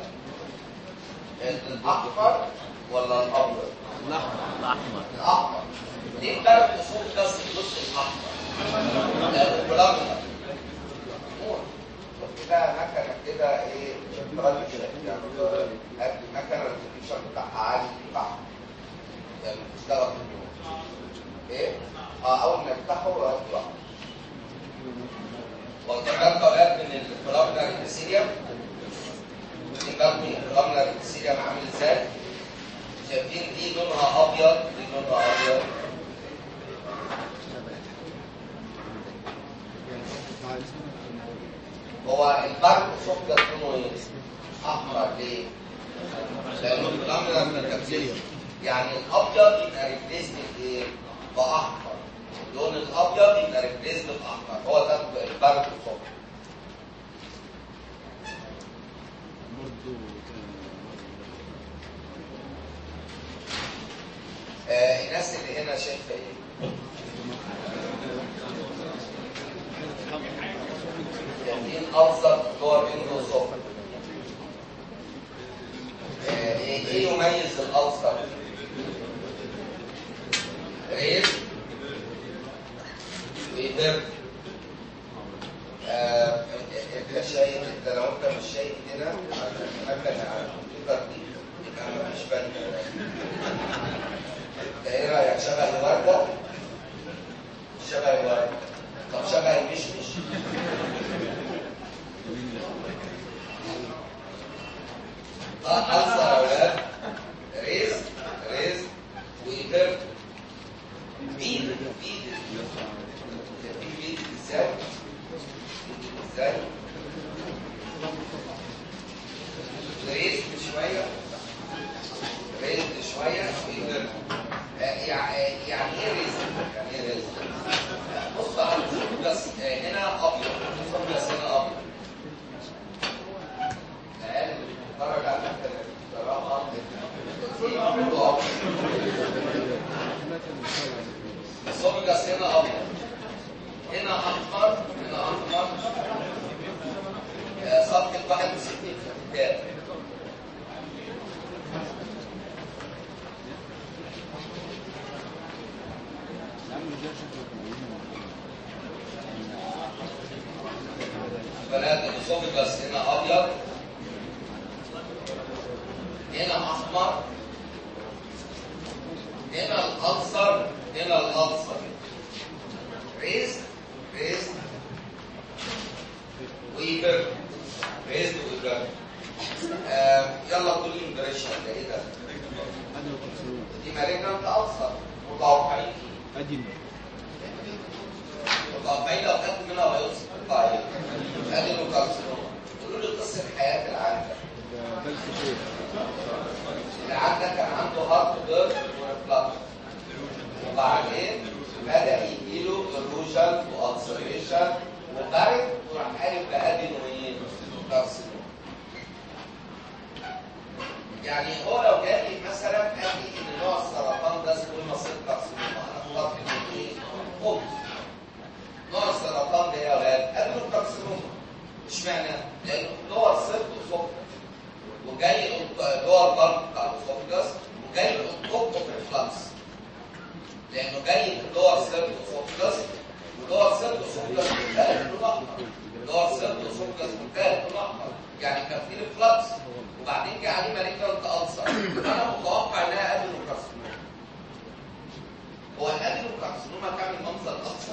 الاحمر ولا الابيض؟ الاحمر الأحمر الاحمر ليه البارد اسوفجاس النص الاحمر؟ لانه بلغنا لها مكنه كده ايه تراديشن يعني قبل مكنه الريزوليوشن بتاعها عالي بتاعها يعني بتشتغل في اليوم ايه؟ اه اول ما يفتحوا يطلع واخدين اولاد من الكولابنر ابيثيليوم واخدين بالكم من الكولابنر ابيثيليوم عامل ازاي؟ شايفين دي لونها ابيض دي لونها ابيض هو البرد سكر لونه ايه؟ احمر ليه؟ لانه الكولابنر من الابيثيليوم يعني الابيض يبقى ريبليس بايه؟ باحمر اللون الابيض يبقى ريبليس باحمر هو ده البرد الصبح برضه آه الناس اللي هنا شايفه ايه؟ شايفين ابسط صور ويندوز صفر آه ايه إيه يميز الالسر؟ ريز ويبر آه انت شايف انت لو انت مش شايف هنا المكنه على الكمبيوتر دي يبقى مفيش بند انت ايه رايك شبه الورده؟ شبه الورده طب شبه المشمش؟ اه ألسر يا اولاد ريز ريز ويبر بيد بيد بيد ازاي؟ ازاي؟ ريز شويه ريز شويه ويبر آه، يع- آه، يعني ايه ريز؟ يعني ايه ريز؟ بص على بس هنا ابيض بس هنا ابيض العيال اللي بتتفرج على المكتب بصراحه كله ابيض السوبجاس هنا ابيض هنا احمر هنا احمر آه، صفحه 61 في الكتاب بنات الاسوفيجاس هنا ابيض هنا احمر هنا الالسر هنا الالسر ريز ريز ويبر ريز ويبر آه يلا كل امبريشن ده ايه ده؟ أنا وكسرون دي مالجنانت السر متوقعين قديم متوقعين لو خدت منها بايوبسي تطلع ايه؟ ادينو كارسينوما قولوا لي قصه حياه العيان ده ده ده الكتير العيان ده كان عنده هارت بيرن وريفلاكس وبعدين بدا يجيله اروجن والسريشن وبرد وراح قالب بادينوين كارسينوما يعني هو لو جاب لي مثلا قال لي ان نوع السرطان ده اسمه مصير كارسينوما انا اخترت انه ايه؟ قلت نوع السرطان ده يا اولاد ادينو كارسينوما اشمعنى؟ لانه دور صرت وصفر وجاي دور ضغط بتاع الاسوفجاس وجاي الطب في الفلكس لانه جاي من دور سيرت اسوفجاس ودور سيرت اسوفجاس مختلف لون احمر دور سيرت اسوفجاس مختلف لون احمر يعني كان في ريفلكس وبعدين جه عليه مالجنت السر انا متوقع انها ادينوكارسينوما هو الادينوكارسينوما تعمل منظر اكثر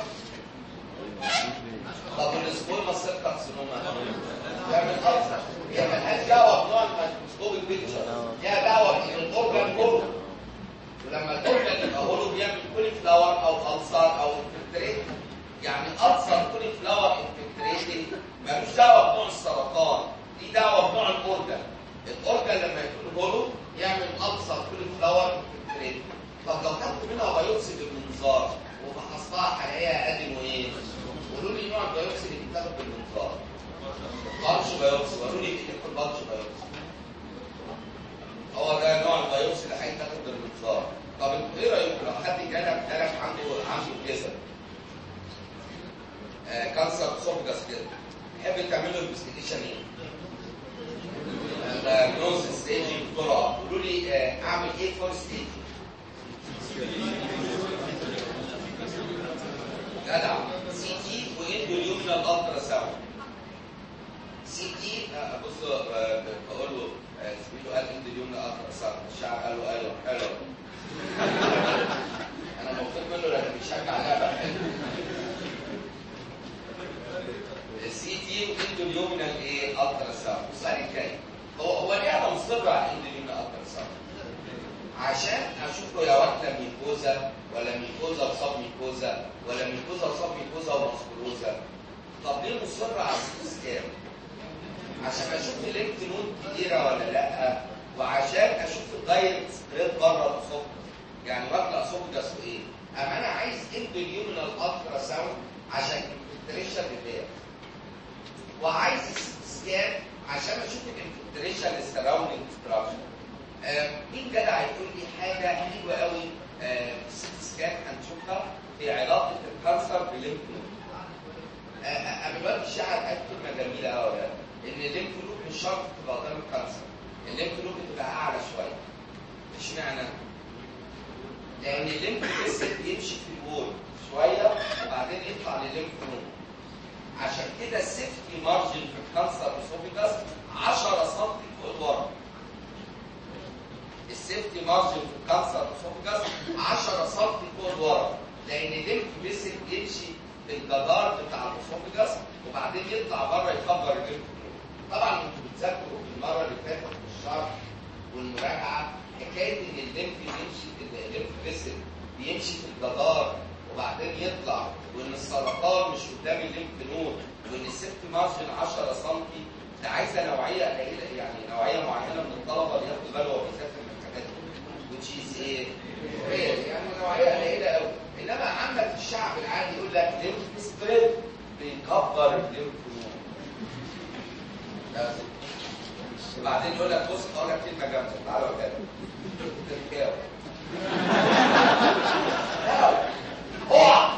طب السكويما سيل كارسينوما تعمل اكثر هي ملهاش دعوه بنوع الميكروسكوبيك بيكتشر ليها دعوه بان الاورجان كله ولما الاورجان يبقى هولو بيعمل كولي فلاور او السر او انفلتريت يعني السر كولي فلاور انفلتريتنج ملوش دعوه بنوع السرطان دي دعوه بنوع الاورجان الاورجان لما يكون هولو يعمل السر كولي فلاور انفلتريتنج طب لو خدت منها بايوبسي بالمنظار وفحصتها حقيقه ادينو ايه؟ قولوا لي نوع البيوبسي اللي بيتاخد بالمنظار بانش بايوبسي قولوا لي ايه يكون بانش بايوبسي هو ده نوع البيوبسي اللي هيتاخد بالمنظار طب انتوا ايه رايكم لو حد جالك جالك عنده عنده كسر آه كانسر اسوفجاس كده تحب تعمل له انفستيجيشن ايه؟ الدايجنوز ستيج بسرعه قولوا لي آه اعمل ايه فور ستيج؟ جدع سي تي واندو اليومينال الترا ساوند السي تي آه، بص آه، بقول له آه، زميله قال انت اليوم اكتر صح الشعب قال له ايوه حلو انا مبسوط منه لانه بيشجع لعبه حلوه السي تي واندوليومينال ايه الترا ساوند السؤال الجاي هو هو ليه انا مصر على الاندوليومينال الترا ساوند عشان اشوف له يا واحده ميكوزا ولا ميكوزا وصاب ميكوزا ولا ميكوزا وصاب ميكوزا وماسكولوزا طب ليه مصر على السي سكان عشان اشوف الليمف نود كتيره ولا لا وعشان اشوف الدايركت سبريد بره الاسوفجس يعني واكله اسوفجس وايه اما انا عايز اندوليومينال الترا ساوند عشان الانفلتريشن بتاعي وعايز سكان عشان اشوف الانفلتريشن السراوندنج ستراكشر مين جدع يقول لي حاجه حلوه قوي آه، في السيت سكان هنشوفها في علاقه الكانسر بالليمف نود آه، آه، قبل الوقت الشاعر قال كلمه جميله قوي ان الليمف نود مش شرط تبقى قدام الكانسر الليمف نود بتبقى اعلى شويه اشمعنى؟ لان الليمف بيسل بيمشي في الوول شويه وبعدين يطلع للليمف نود عشان كده السيفتي مارجن في الكانسر اسوفيجاس 10 سم فوق الورم السيفتي مارجن في الكانسر اسوفيجاس 10 سم فوق الورم لان الليمف بيسل بيمشي في الجدار بتاع الاسوفيجاس وبعدين يطلع بره يكبر الليمف نود طبعا انتوا بتذاكروا في المره اللي فاتت في الشرح والمراجعه حكايه ان الليمف بيمشي في الليمف بيسل بيمشي في الجدار وبعدين يطلع وان السرطان مش قدام الليمف نود وان السيفت مارجن 10 سم ده عايزه نوعيه قليله يعني نوعيه معينه من الطلبه اللي ياخدوا بالهم وهو بيذاكر من الحاجات دي which is ايه؟ rare. يعني نوعيه قليله قوي انما عندك في الشعب العادي يقول لك ليمف سبريد بيكبر الليمف نود بس. وبعدين يقول لك بص اقول لك كلمه جامده تعالوا كده تركاوي اوعى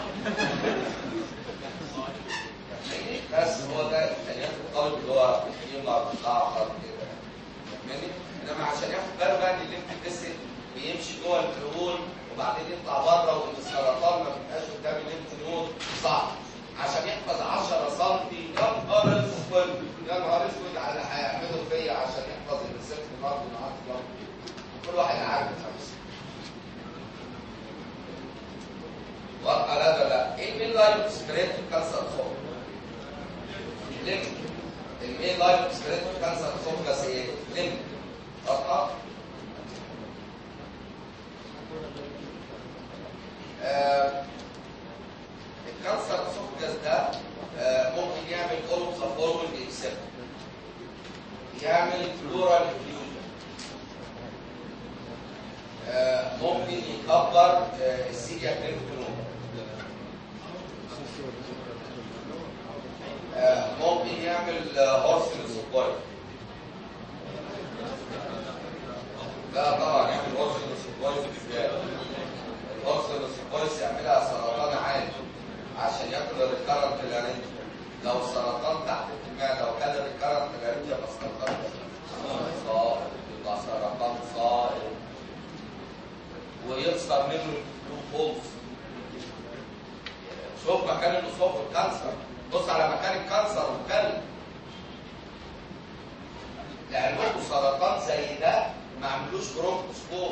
بس هو ده امكانيات الطالب اللي هو يمنع بتاع خط كده فاهماني؟ انما عشان ياخد باله بقى ان الليمف بيسل بيمشي جوه الكرون وبعدين يطلع بره وان السرطان ما بيبقاش قدام الليمف نود صعب عشان يحفظ 10 سم يا نهار اسود يا نهار اسود على اللي هيعمله فيا عشان يحفظ ان الست برضه معاه كل واحد عارف نفسه واضحه لا ده لا ايه المين لاين سبريد كانسر فوق ليمف المين لاين سبريد كانسر فوق بس ايه ليمف واضحه آه الكانسر اسوفجاس ده آه ممكن يعمل اولوبسا فورمال اكسبت يعمل فلورال انفيوجن آه ممكن يكبر آه السيريا كريمتونوم آه ممكن يعمل هورسل سبويل لا طبعا يعمل هورسل سبويل ازاي الهورسل سبويل يعملها سرطان عادي عشان ياكل الريكارنت الارنج لو سرطان تحت في المعده وكان الريكارنت الارنج يبقى سرطان صائب يبقى سرطان صائب ويخسر منه البلو هولز شوف مكان الاصابه الكانسر بص على مكان الكانسر واتكلم لعلمكم سرطان زي ده ما عملوش برونكوسكوب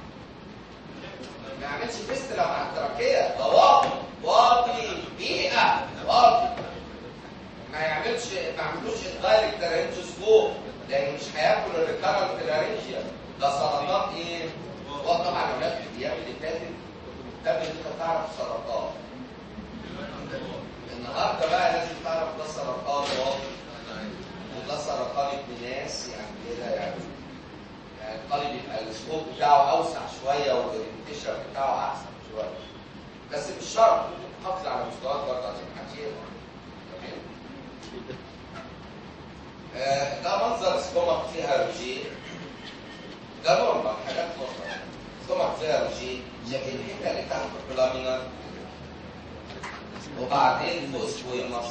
ما يعملش فيستلا مع التراكيه ده واطي واطي بيئه واطي ما يعملش ما عملوش الدايركت لارنجوسكوب لان مش هياكل الريكارنت لارنجيا ده سرطان ايه؟ هو طبعا اولاد في الايام اللي فاتت كتاب ان انت تعرف سرطان النهارده بقى لازم تعرف ده سرطان واطي وده سرطان ابن ناس يعني كده يعني يعني الطالب يبقى السكوب بتاعه اوسع شويه والاورينتيشن بتاعه احسن شويه بس مش شرط ممكن تحافظ على مستواك برضه عشان محدش يفهم تمام؟ آه، ده منظر سكومك فيها روجيه ده نورمال حاجات نورمال سكومك فيها روجيه شايفين الحته اللي تحت البلامينر وبعدين فوق سكويمس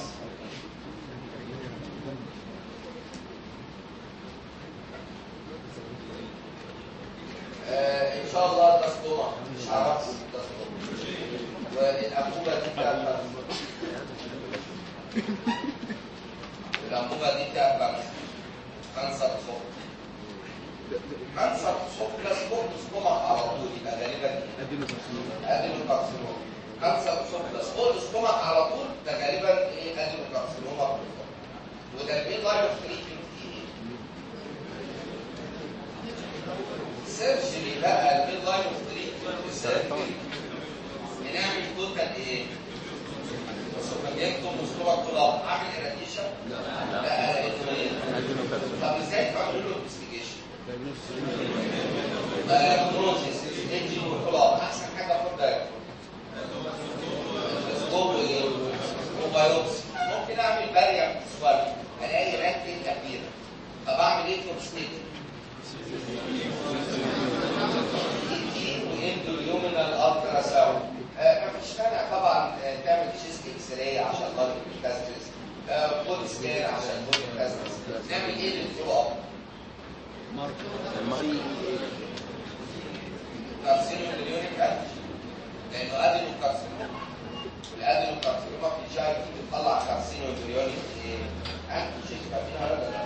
آه، ان شاء الله ده سكوما مش عارف ده سكوما والانبوبه دي بتاعت الانبوبه دي فيها كانسر كانسر اسوفجس كانسر اسوفجس فوق السtomach على طول يبقى غالبا ايه؟ اديله كارسينوم ادينوكارسينوما كانسر اسوفجس فوق السtomach على طول ده غالبا ايه ادينوكارسينوما وده المين لاين اوف تريتمنت ايه؟ سيرجري بقى المين لاين اوف تريتمنت سيرجري بنعمل توتال ايه؟ سوبرجيكتوم وستومك كلاب اعمل اراديشن؟ لا لا لقيته ايه؟ ادينو كارسينوما طب ازاي تعملوا له انفستيجيشن؟ دايجنوستس بروسيس انجي وكلاب احسن حاجه خد بالك سكوب وايه؟ وبايوبسي ممكن اعمل بارير سوالف الاقي ركه كبيره طب اعمل ايه توكسيتي؟ واندوليومينال الترا ساوند مفيش مانع طبعا آه، تعمل تشيست اكس راي عشان خاطر الكاسترس بودي سكان عشان خاطر الكاسترس نعمل ايه للفولو اب؟ مارك كارسينوم اليونيك انتي لانه ادينو كارسينوم والادينو كارسينوم في الجاي بتطلع كارسينوم اليونيك ايه؟ انتي فاهمين ولا لا؟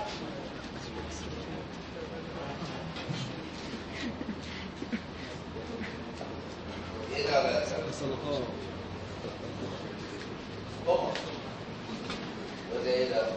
ايه ده ولا لا؟ الصدقات طبعا وده ايه ده؟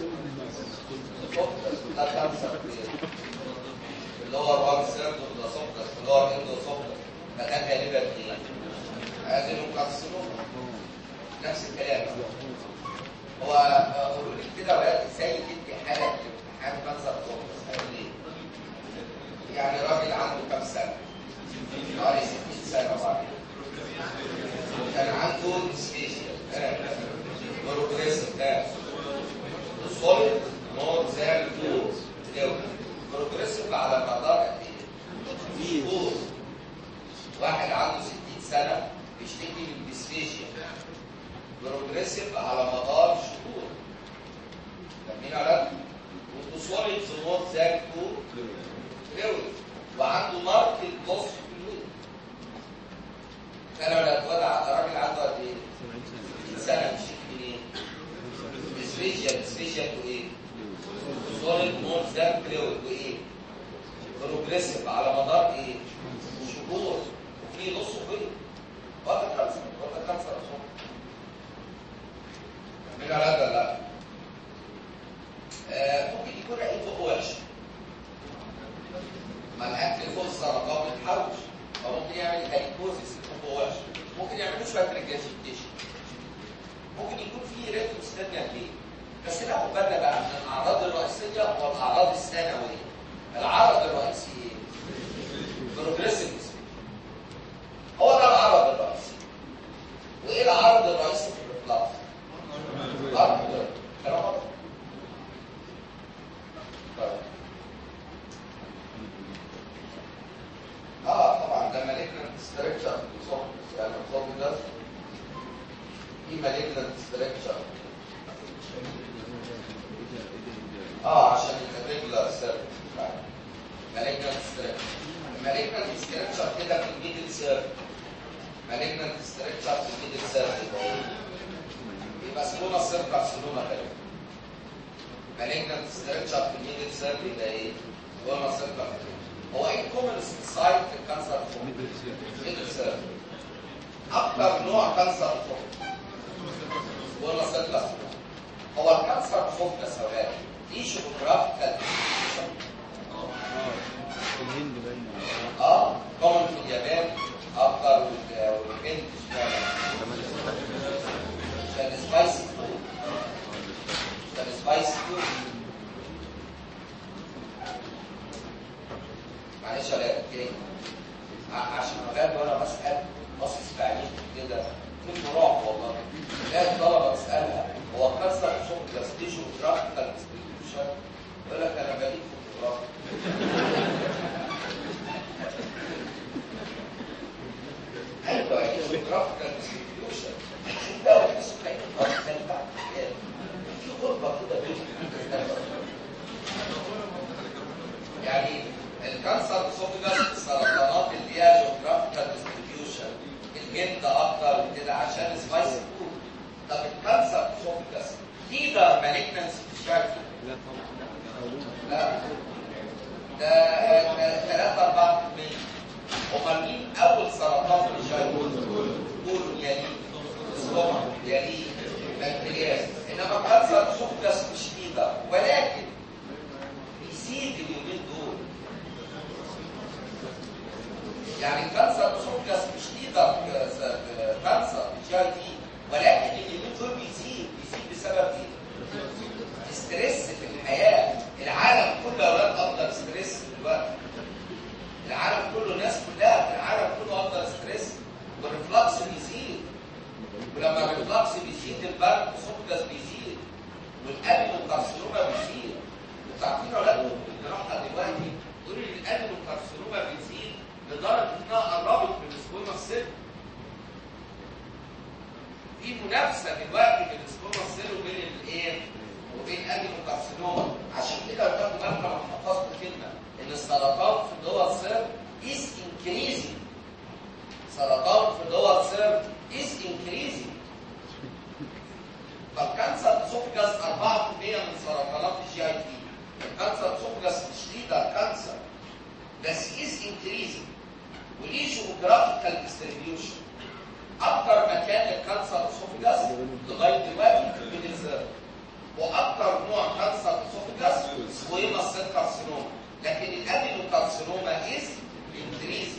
سوفكس ده كانسر اللي هو الوان سيرد وده سوفكس اللي هو الاندو سوفكس ده كان غالبا ايه؟ ادينو كارسينوما نفس الكلام هو قولوا لي كده ولاد ازاي تدي حاله في الامتحان كانسر سوفكس قالوا ليه؟ يعني راجل عنده كام سنه؟ حوالي 60 سنه بعد كان عنده ديسفيشيا بروجريسيف ده solid more than two لو بروجريسيف على مدار قد ايه؟ شهور واحد عنده 60 سنه بيشتكي من ديسفيشيا بروجريسيف على مدار شهور فاهمين ولا لا؟ وتصولد more than two فلويد وعنده ماركت لوس فلويد انا ولا اتوضع راجل عنده قد ايه؟ 60 سنه بيشتكي من ايه؟ ديسفيشيا ديسفيشيا وايه؟ solid more than fluid وايه؟ بروجريسيف على مدار ايه؟ شهور وفي نص فيه وقت كانسر وقت كانسر اصلا من على هذا لا آه، ممكن يكون ريحته وحش ما الاكل فوق السرطان بيتحوش فممكن يعمل هايكوزيس ريحته وحش ممكن يعملوا شويه ريجاسيفيكيشن ممكن يكون في ريتم ستاديا ليه بس ناخد بالنا بقى من الاعراض الرئيسيه والاعراض الثانويه العرض الرئيسي ايه؟ بروجريسيف هو ده العرض الرئيسي وايه العرض الرئيسي في الريفلاكس؟ عرض كلام واضح؟ طيب اه طبعا ده مالجنت ستريكشر يعني الصوت ده في مالجنت ستريكشر اه عشان الريجولار سيرفيس مالجنت ستريكشر مالجنت ستريكشر كده في الميدل سيرف مالجنت ستريكشر في الميدل سيرف يبقى سكونا سيرف كارسينوما كده مالجنت ستريكشر في الميدل سيرف يبقى ايه؟ سكونا سيرف كارسينوما هو ايه الكومن سايت في الكانسر ميدل سيرف اكتر نوع كانسر فوق سكونا سيرف كارسينوما هو الكانسر فوق ده سواء دي جيوغرافيكال الهند باين اه كومن في اليابان اكتر وال- والهند اشمعنى عشان سبايسي فود عشان سبايسي فود معلش يا ولاد اوكي ع- عشان اولاد وانا بسال باصص في عينيك كده في رعب والله لا الطلبه تسالها هو كسر شوك بلاستيشن جرافيكال ديستريبيوشن يقول لك انا بليك فوتوغرافي ايوه هي جرافيكال ديستريبيوشن انت لو تحس كانك غرفه بتاعت في غرفه كده بين يعني الكانسر سوفجاس السرطانات اللي هي جغرافيكال ديستريبيوشن الجلد اكتر وكده عشان سبايسي فود طب الكانسر سوفجاس either malignancy في شكل لا طبعا علوم لا ده ده 3 4 امال مين اول سرطان في الشاي قولوا يليه الصبح يليه بنكرياس انما كانسر سكس مش كده ولكن بيزيد اليومين دول يعني كانسر سكس مش كده كانسر جي اي تي ولكن اليومين دول بيزيد بيزيد بسبب ايه؟ ستريس في الحياه العالم كله يا اولاد افضل ستريس دلوقتي العالم كله الناس كلها في العالم كله افضل ستريس والريفلكس بيزيد ولما الريفلكس بيزيد البرد السكس بيزيد والقلب والكارسينوما بيزيد انتوا عارفين يا اولاد الجراحه دلوقتي تقول ان القلب والكارسينوما بيزيد لدرجه انها قربت من السكوما السن في منافسه دلوقتي بين السكوما السن وبين الايه؟ وبين قلب الكارسينوما عشان كده لو تاخدوا بالكم انا حفظت كلمه ان السرطان في دول الصدر is increasing سرطان في دول الصدر is increasing فالكانسر اسوفجاس 4% من سرطانات الجي اي تي الكانسر اسوفجاس مش ليدر كانسر بس is increasing وليه جيوغرافيكال ديستريبيوشن اكتر مكان للكانسر اسوفجاس لغايه دلوقتي من الزر واكتر نوع كانسر اسوفجاس سكويما سيل كارسينوما لكن الادينوكارسينوما از انكريزنج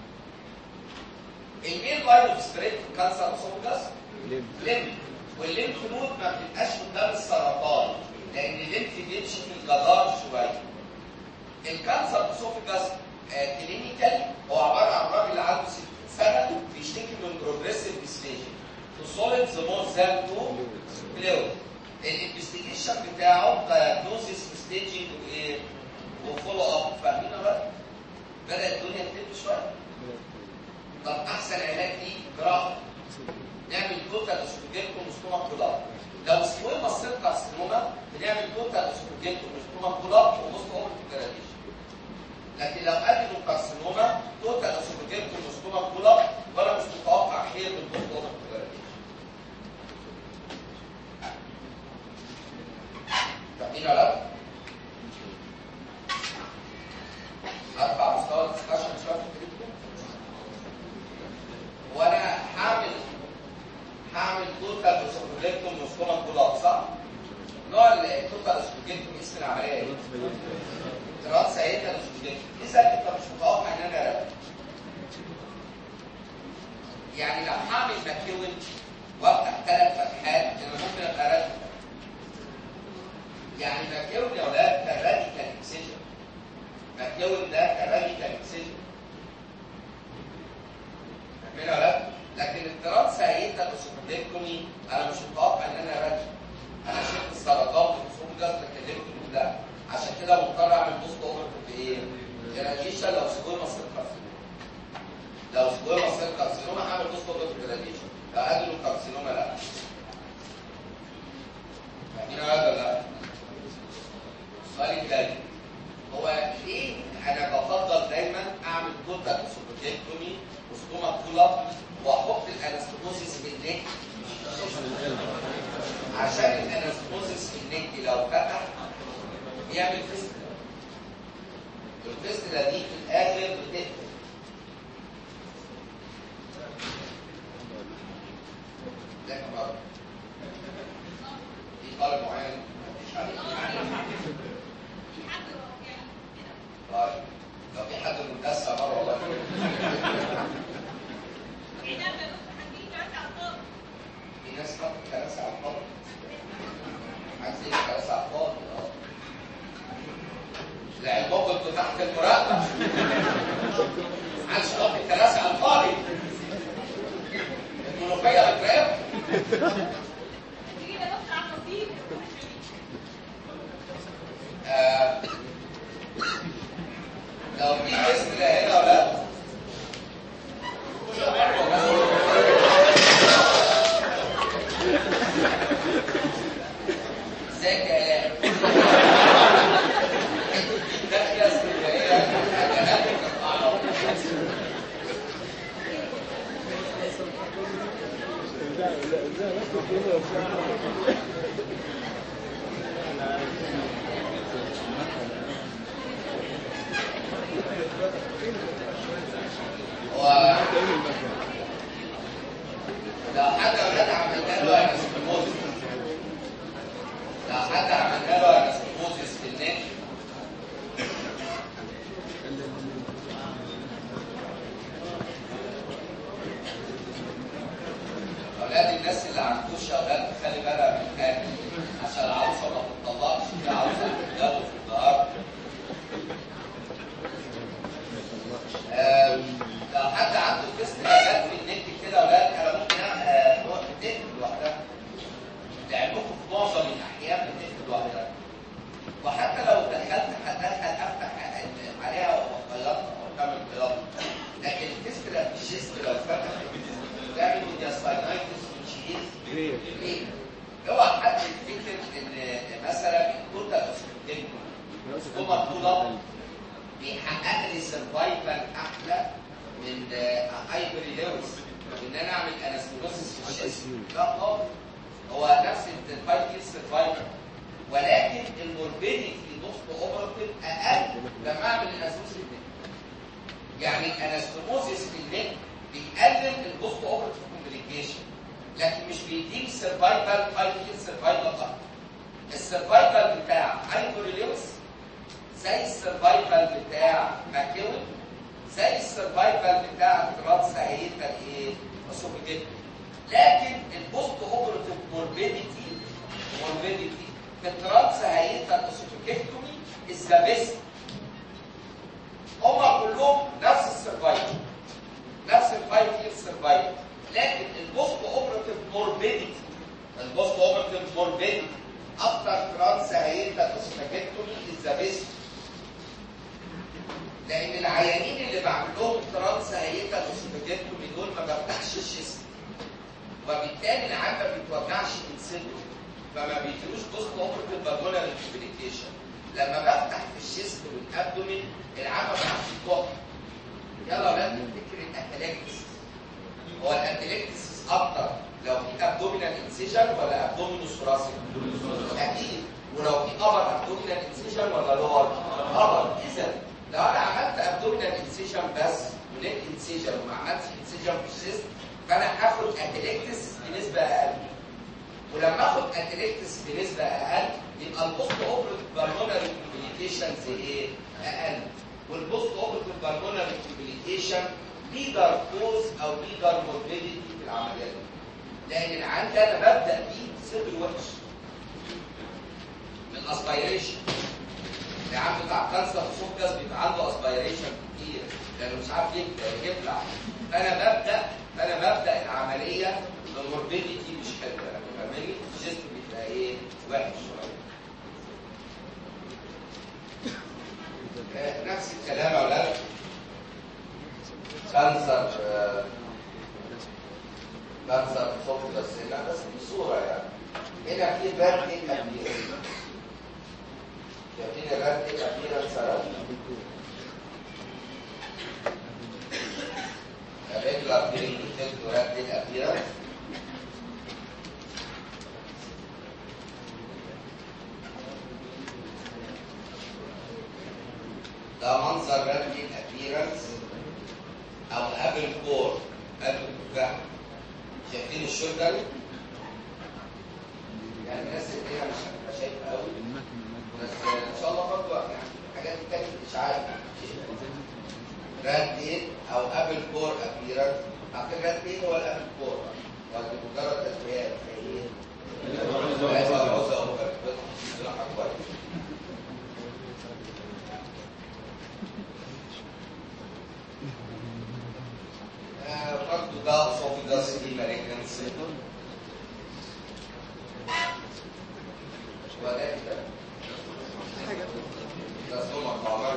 المين لاين اوف سبريد في كانسر اسوفجاس لم ليمف والليمف نود ما بتبقاش قدام السرطان لان الليمف بيمشي في الجدار شويه الكانسر اسوفجاس كلينيكال هو عباره عن راجل عنده 60 سنه بيشتكي من بروجريسيف ديسفيجن تو سوليدز مور ذان تو فلويد الانفستيجيشن بتاعه دايجنوزيس وستيجنج وايه وفولو اب فاهمين ولا لا؟ بدا الدنيا تلف شويه طب احسن علاج ليه جراحه نعمل توتال اسوفيجيكتوم وستومك كولاب لو سكويما سيل كارسينوما بنعمل توتال اسوفيجيكتوم وستومك كولاب وبوست اوبر جراديشن لكن لو ادينو كارسينوما توتال اسوفيجيكتوم وستومك كولاب وانا مش متوقع خير من بوست اوبر جراديشن فاهمين ولا لا؟ ارفع مستوى الدسكشن شويه في الكريتيكال وانا هعمل هعمل توتال اسوفيجيكتوم وستومك كولاب صح؟ نوع التوتال اسوفيجيكتوم اسم العمليه ايه؟ ترانس عيدة اسوفيجيكتوم اذا انت مش متوقع ان انا ارد يعني لو هعمل ماكيون وافتح ثلاث فتحات انا ممكن ابقى رد يعني ماكيون يا ولاد كان راديكال اكسجن ماكيون ده كان راديكال اكسجن فاهمين ولا لا؟ لكن الترانس عيدة الاسوفيجيكتومي انا مش متوقع ان انا ارد انا شلت السرطان في الاسوفيجاس بكلمكم ده عشان كده مضطر اعمل بوست اوفر في ايه؟ جراديشن لو سكويما سيل كارسينوما لو سكويما سيل كارسينوما هعمل بوست اوفر في جراديشن لو ادينو كارسينوما لا فاهمين هذا ولا لا؟ السؤال الجاي هو ليه انا بفضل دايما اعمل توتال اسوفيجيكتومي وستوما كولاب واحط الانستموزيس في النك عشان الانستموزيس في النك لو فتح بيعمل فيستلا والفيستلا دي في الاخر بتقفل ده كمان في طالب معين مفيش عليه طيب لو في حد متأسى مرة والله في ناس حط كراسي على الفاضي عايزين كراسي على الفاضي اه لعلمكم انتوا تحت المراقبة عايز تحط الكراسي على الفاضي الملوخية بتراقب آه، لو في اسم هنا ولا ازيك يا الاء داخله اسكندريه اجانب كانوا لا لا لا بس كده هو لو حد اولاد عملنا له انستموزيس لو حد عملنا له انستموزيس في النت اولاد الناس اللي عندوش اولاد تخلي بالها من حاجه عشان العروسه ما تطلقش في عروسه هتتجوز في النهار آم، لو حد عنده تيست اولاد في النت كده اولاد انا ممكن آه، نروح بتقفل لوحدها لعلمكم في معظم الاحيان بتقفل لوحدها وحتى لو دخلت هدخل افتح عليها وخيطها واكمل خياطه لكن التيست ده في الشيست لو فتح تعمل ميدياساينايتس وتشيز ليه؟ اوعى حد يفتكر ان مثلا الكوتا اوسكوتيك ستوما طولة بيحقق لي سرفايفل احلى من هايبري لويس ان انا اعمل انستروسس في الشيست لا خالص هو نفس الفايف سرفايفل ولكن الموربيديتي نص اوبرتيف اقل لما اعمل الانستروسس في النك يعني الانستروموزيس في النك بيقلل البوست اوبرتيف كومبليكيشن لكن مش بيديك سرفايفل فايف سرفايفل فقط السرفايفل بتاع هايبريليوس زي السرفايفل بتاع ماكيون زي السرفايفل بتاع ترانس هيتا ايه اسوبيديت لكن البوست اوبرتيف موربيديتي موربيديتي في الترانس هيتا اسوبيديكتومي از ذا بيست هما كلهم نفس السرفايفل نفس الفايف يير سرفايفل لكن البوست اوبرتيف موربيديتي البوست اوبرتيف موربيديتي اكتر ترانس هيتا اسوبيديكتومي از ذا بيست لان العيانين اللي بعمل لهم ترانس هيئه اوسيفاجيتومي دول ما بفتحش الشيست وبالتالي العيان ما بيتوجعش من صدره فما بيجيلوش بوست اوبرتيف فاجونال كومبليكيشن لما بفتح في الشيست والابدومين العيان ما بيعرفش يتوقف يلا ولاد نفتكر الاتليكتس هو الاتليكتس اكتر لو في ابدومينال انسيجن ولا ابدومينوس ثوراسيك اكيد ولو في ابر ابدومينال انسيجن ولا لور ابر اذا لو انا عملت ابدومينال انسيجن بس ونيك انسيجن وما عملتش انسيجن في الشيست فانا هاخد اتليكتس بنسبه اقل ولما اخد اتليكتس بنسبه اقل يبقى البوست اوبرتيف بالمونري كومبليكيشنز ايه؟ اقل والبوست اوبرتيف بالمونري كومبليكيشن ليدر كوز او ليدر موربيديتي في العمليات دي لان العيان ده انا ببدا بيه صدر وحش من اسبيريشن العيان بتاع كانسر فوكس بيبقى عنده اسبيريشن كتير لانه مش عارف يبدا يبلع فانا ببدا فانا ببدا العمليه بموربيديتي مش حلوه يعني فاهماني؟ الجسم بيبقى ايه؟ وحش شويه آه، نفس الكلام يا اولاد كانسر آه، كانسر فوكس هنا بس بصوره يعني هنا في باد ايه كبير شايفين الرد ايه كبيره سرد الريجولار بيرنج ديفكت ورد الابيرنس ده منظر رد الابيرنس او ابل كور ابل تفاح شايفين الشولدر يعني الناس اللي هنا مش هتبقى شايفه قوي بس ان شاء الله برضه يعني حاجات تانية مش عارف راد ايه او ابل كور ابيرنس على فكره راد ايه هو الابل كور ولا مجرد تسميات زي ايه؟ ايوه العوزه او بصراحه كويس آه، برضه ده صوت ده سيدي مالجنسي وده كده ده سمع بعمر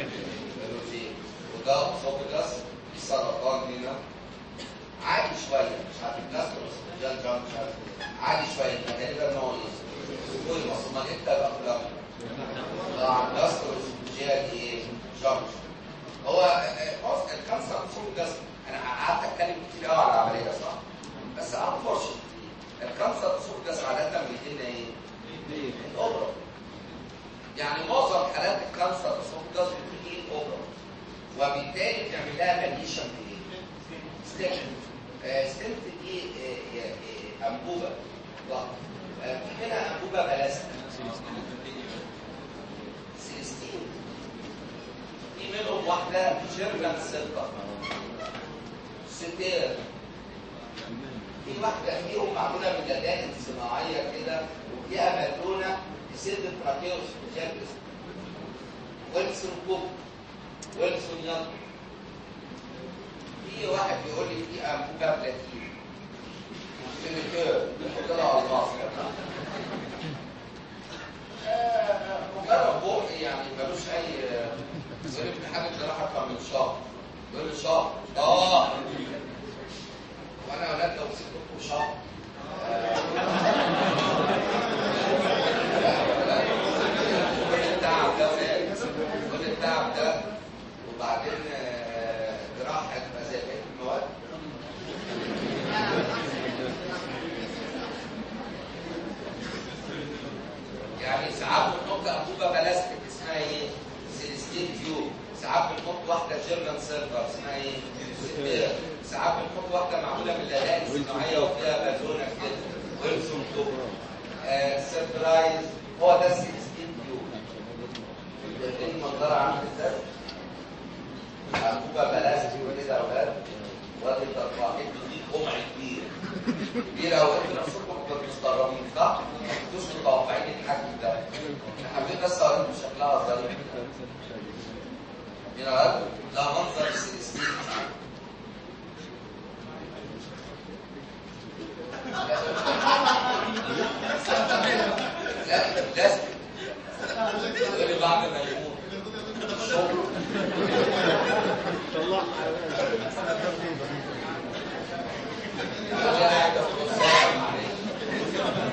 وده اسوفيجاس سرطان هنا عالي شويه مش عارف الجاستروس ده الجام مش عارف إيه. عالي شويه تقريبا نويز كل ما انت بقى كلام ده الجاستروس جيل ايه جامش هو آه، بص الكانسر اسوفيجاس انا قعدت اتكلم كتير قوي على العمليه صح بس انفورشنتلي الكانسر اسوفيجاس عاده بيجي لنا ايه؟ الاوبرا وبالتالي بنعمل لها ماليشن بايه؟ ستنت آه، ستنت دي آه، آه، آه، انبوبه ضغط آه، في منها انبوبه بلاستيك سيليستين في منهم واحده جيرمان سيلفر ستير في واحده فيهم معموله من لدائن صناعيه كده وفيها بالونه تسد تراكيوس جابس ويلسون كوك ويلسون يانج في واحد بيقول لي في انبوبه بلاتين سيليكير بيحط لها الماس مجرد بق يعني ملوش اي يقول لي في حاجه جراحه اكتر من شهر يقول لي شهر اه وانا يا ولاد لو سبتكم شهر كل التعب ده ولاد كل التعب ده وبعدين آه، جراحه هتبقى زي بقيه المواد يعني ساعات بنحط انبوبه بلاستيك اسمها ايه؟ سيليستين تيوب ساعات بنحط واحده جيرمان سيلفر اسمها ايه؟ ستير. ساعات بنحط واحده معموله من اللدائن الصناعيه وفيها بالونه كده ويلسون توب آه سيربرايز هو ده السيليستين تيوب شايفين المنظره عامل ازاي؟ انبوبه بلاستيك كده يا اولاد وادي ترفعين دي قمع كبير كبيره وانتوا نفسكم كنتوا مستغربين صح؟ ما كنتوش متوقعين الحجم ده انا حبيت بس اوريكم شكلها ظريف هنا ده منظر السيليستين لا لازم يقول لي بعد ما يموت أنا قاعد في الصالة معلش.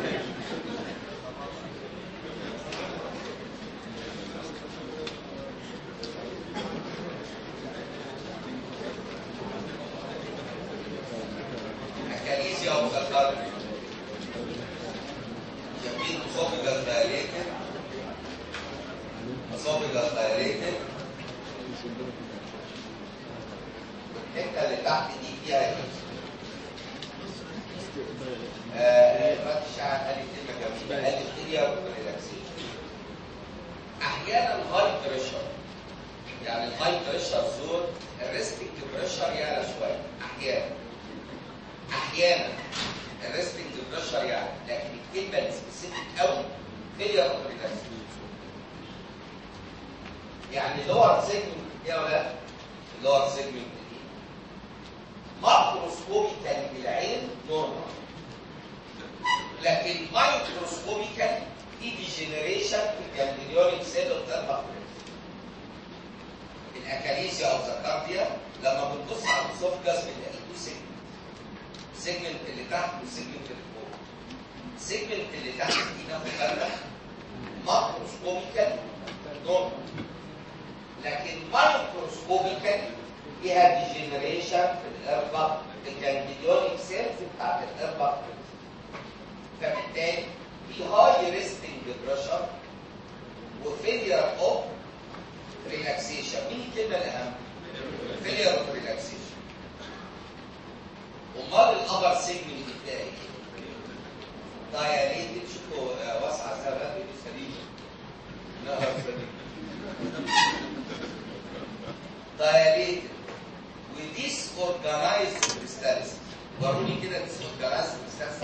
أكاليسيا ومسكرة يمين أسوفيجاس دايليتد أسوفيجاس دايليتد الحتة اللي تحت دي فيها إيه؟ آه، دلوقتي الشاعر قال لي كلمة جميلة قال لي الدنيا ريلاكسيشن أحيانا هاي بريشر يعني الهاي بريشر زون الريستنج بريشر يعلى شوية أحيانا أحيانا الريستنج بريشر يعلى لكن الكلمة السبيسيفيك قوي فيلير اوف ريلاكسيشن يعني لور سيجمنت يا ولاد اللور سيجمنت دي ماكروسكوبيكال بالعين نورمال لكن مايكروسكوبيكال دي ديجنريشن في الجلديوليك سيل اوف ذا الاكاليسيا او زكارديا لما بنبص على الاسوفجاس بنلاقي تو سيجمنت سيجمنت اللي تحت وسيجمنت اللي فوق السيجمنت اللي تحت دي ناخد بالنا ماكروسكوبيكال نورمال لكن مايكروسكوبيكال فيها ديجنريشن في الاربع الجلديوليك سيلز بتاعت الاربع فبالتالي في هاي ريستنج بريشر وفيلير اوف ريلاكسيشن مين الكلمه الاهم؟ فيلير اوف ريلاكسيشن امال الابر سيجمنت بتاعي دايليتد شوفوا آه، واسعه سبب سليمه نهر سليم دايليتد وديس اورجانيزد كريستالز وروني كده ديس اورجانيزد كريستالز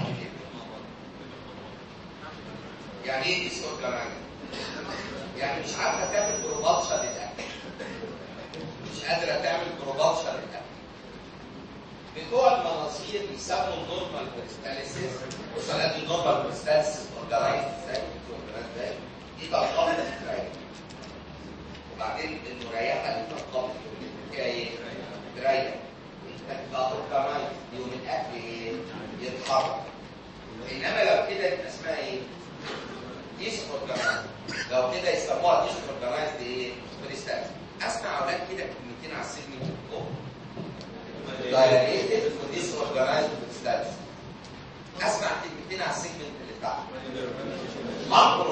يعني ايه ديس اورجانيزد؟ يعني مش عارفه تعمل بروبالشن للاكل مش قادره تعمل بروبالشن للاكل بتوع المناصير بيسموا النورمال كريستاليسيس بص على دي النورمال كريستاليسيس اورجانيزد ازاي organized ازاي دي تنقبض الدرايه وبعدين المريحه دي تنقبض فيها ايه؟ درايه انت تبقى اورجانيزد يوم الاكل ايه؟ يتحرك انما لو كده يبقى اسمها ايه؟ ديس اورجانيزد لو كده يسموها ديس اورجانيزد ايه؟ كريستالز اسمع اولاد كده كلمتين على السجن من فوق دايليتد وديس اورجانيزد كريستالز اسمع كلمتين على السيجمنت اللي تحت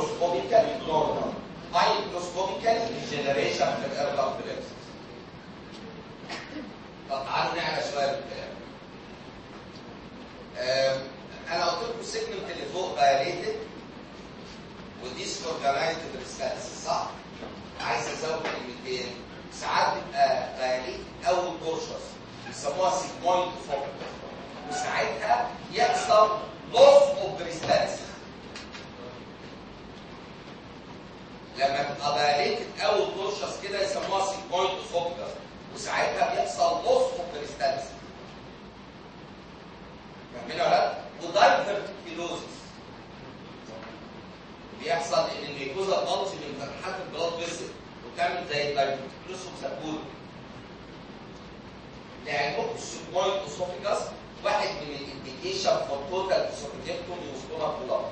ماكروسكوبيكال نورمال مايكروسكوبيكال جنريشن في الاربع فلكس ساعات تبقى دايليت اول تورشس بيسموها سيجمويد فوكس وساعتها يحصل لوس اوف بريستانس لما تبقى دايليتد اول تورشس كده يسموها سيجمويد فوكس وساعتها بيحصل لوس اوف بريستانس فاهمين ولا لا؟ ودايفرتيكيلوزيس بيحصل ان الميكوزا تنطي من فتحات البلاد فيسل وتعمل زي الدايفرتيكيلوز وسابول لعلمكم السيجمويد اسوفيجاس واحد من الانديكيشن فور توتال اسوفيجيكتومي وستوما كولار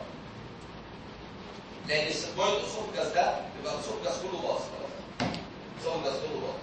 لان السيجمويد اسوفيجاس ده بيبقى الاسوفيجاس كله باظ خلاص الاسوفيجاس كله باظ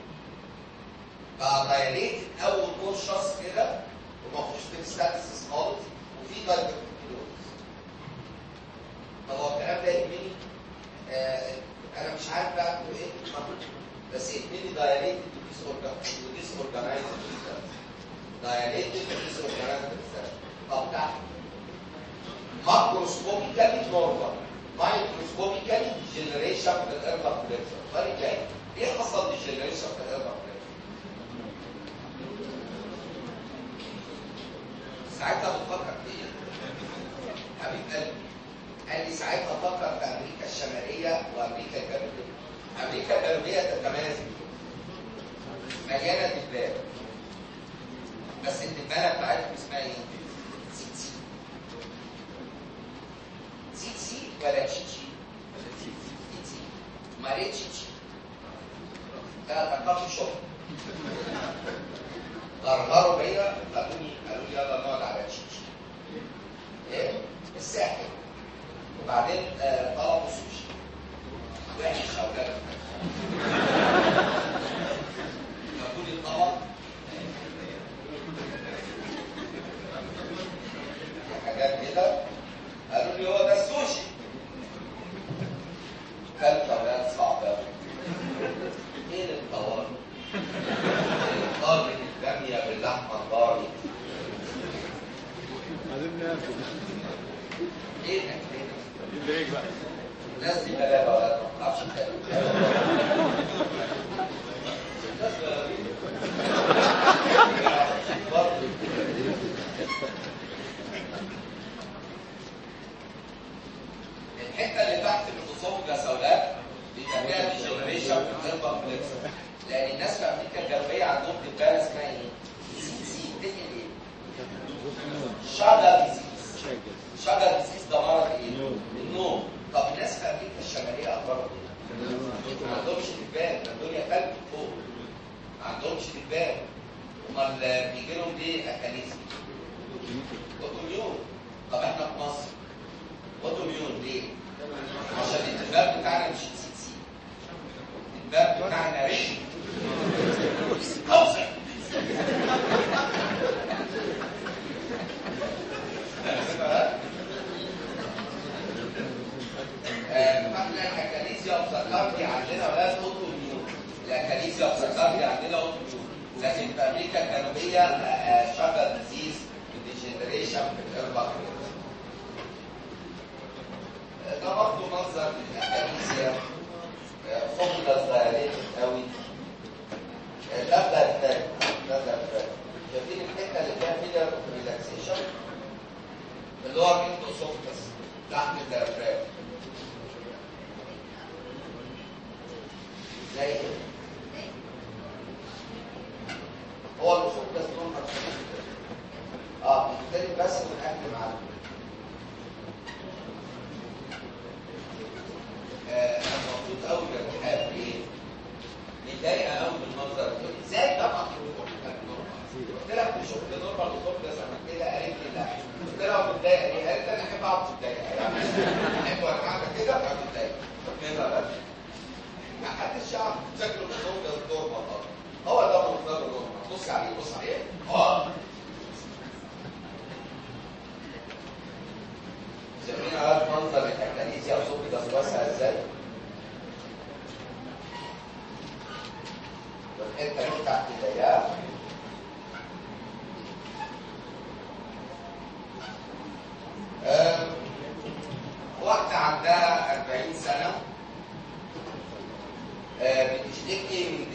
بقى دايليت اول دور شخص كده وما فيهوش بيرستاتسس خالص وفي دايفرتيكيلوز طب هو الكلام ده يهمني آه انا مش عارف بقى اكتب ايه بس يهمني دايليت وديس وديس اورجانايز دايليت وديس اورجانايز طب تحت ماكروسكوبيكالي نورمال مايكروسكوبيكالي ديجنريشن في الاربع كوليكشن الطريق جاي ايه حصل ديجنريشن في الاربع كوليكشن ساعتها بتفكر في ايه؟ حبيب قلبي قال لي ساعتها فكر في امريكا الشماليه وامريكا الجنوبيه. امريكا الجنوبيه تتميز مليانه دبان. بس الدبانه بتاعتهم اسمها ايه؟ تسيتسي. تسيتسي ولا تشيتشي؟ تسيتسي. ما ليه تشيتشي؟ ده تقاطع شغل. غرغروا بيا خدوني قالوا لي يلا نقعد على تشيتشي. ايه؟ الساحل. وبعدين آه، طلبوا سوشي وحش شغال جابوا لي الطبق حاجات كده قالوا لي هو ده السوشي كان شغال صعب قوي ايه الطوارئ؟ الطاجن الباميه باللحمه الضاني عايزين ناكل ايه ده كده؟ البريك بقى الناس دي غلابه ولا ما تعرفش تتكلم. الناس غلابين. برضه. الحته اللي تحت الاسوفجاس اولاد بيبقى فيها ديجنريشن في الهيربر فليكس لان الناس في امريكا الجنوبيه عندهم دبانه اسمها ايه؟ سي سي تدي ايه؟ شاجر ديزيز شاكر شجر ديزيز ده مرض ايه؟ النوم. النوم طب الناس في امريكا الشماليه اخبارهم ايه؟ ما عندهمش دبان ده الدنيا ثلج فوق ما عندهمش دبان امال بيجي لهم ليه اكاليزم؟ اوتوميون طب احنا في مصر اوتوميون ليه؟ عشان الدبان بتاعنا مش سي سي الدبان بتاعنا ريش اوسع فاحنا الاكاليزيا وسكرتي عندنا ولا اوتوميون الاكاليزيا وسكرتي عندنا اوتوميون لكن في امريكا الجنوبيه شجر ديزيز ديجنريشن في الاربع ده برضه منظر الاكاليزيا فوكس دايليتد قوي ده ده ده ده ده شايفين الحته اللي فيها فيلر ريلاكسيشن اللي هو الانتوسوفكس تحت الدرفات زي ايه؟ هو الوصول ده اسمه اه بنبتدي بس ونأكد معاه آه، انا مبسوط قوي بالامتحان ليه؟ متضايقه قوي من المنظر ده ازاي طبعا قلت لها في شغل نورمال وصوت ده زي كده قالت لي لا قلت لها متضايقه ليه؟ قالت لي انا احب اقعد متضايقه يعني احب وانا قاعده كده ابقى متضايقه كده بس ما حدش يعرف شكله الصوت ده الدور بطل هو ده منظر النورمال بص عليه بص عليه اه شايفين على منظر التكاليزيا وصوت ده واسع ازاي؟ والحته اللي تحت الضيقه آه، واحدة عندها 40 سنة آه، بتشتكي من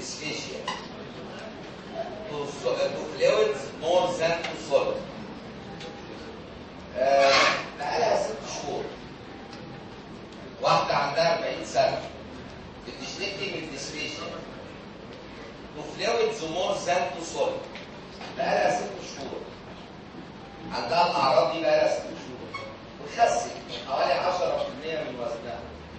more than two solid آه، بقالها ست شهور واحدة عندها 40 سنة بتشتكي من ديسبيشن وفلويدز مور ذان تو سوليد بقالها ست شهور عندها الأعراض دي بقالها ست شهور وخست حوالي 10% من وزنها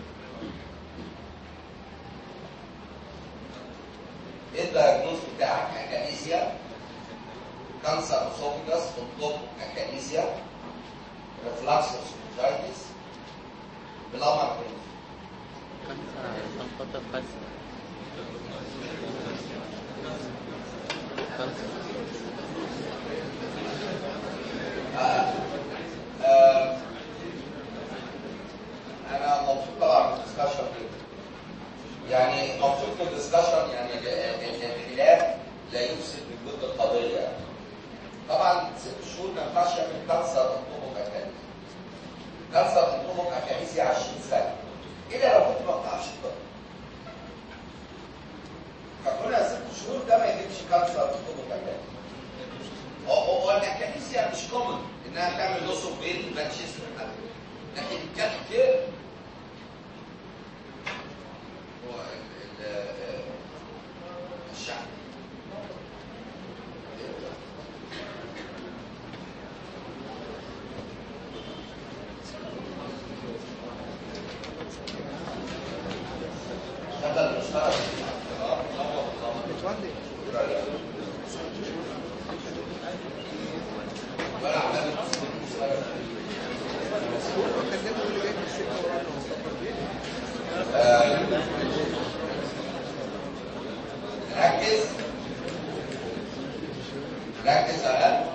ايه الدايجنوز بتاعك اكاليزيا كانسر اسوفيجاس بالطب اكاليزيا ريفلاكس اسوفيجايتس بلامر برينج خمسة خمسة خمسة خمسة آه. آه. انا مبسوط طبعا بالدسكشن دي يعني مبسوط بالدسكشن يعني ال- ال- الخلاف لا يفسد من جد القضيه يعني. طبعا ست شهور ما ينفعش يعمل كانسر انطوبك اكاليزيا كانسر انطوبك اكاليزيا 20 سنه الا لو كنت ما بتعرفش الطب فكنا ست شهور ده ما يجيبش كانسر انطوبك اكاليزيا هو هو الاكاليزيا مش كومن انها تعمل لوس اوف ويت بانشيستر لكن كان كتير هو ال- ال- الشعب شغل مشترك اه نور نور ولا عمال آه، ركز ركز على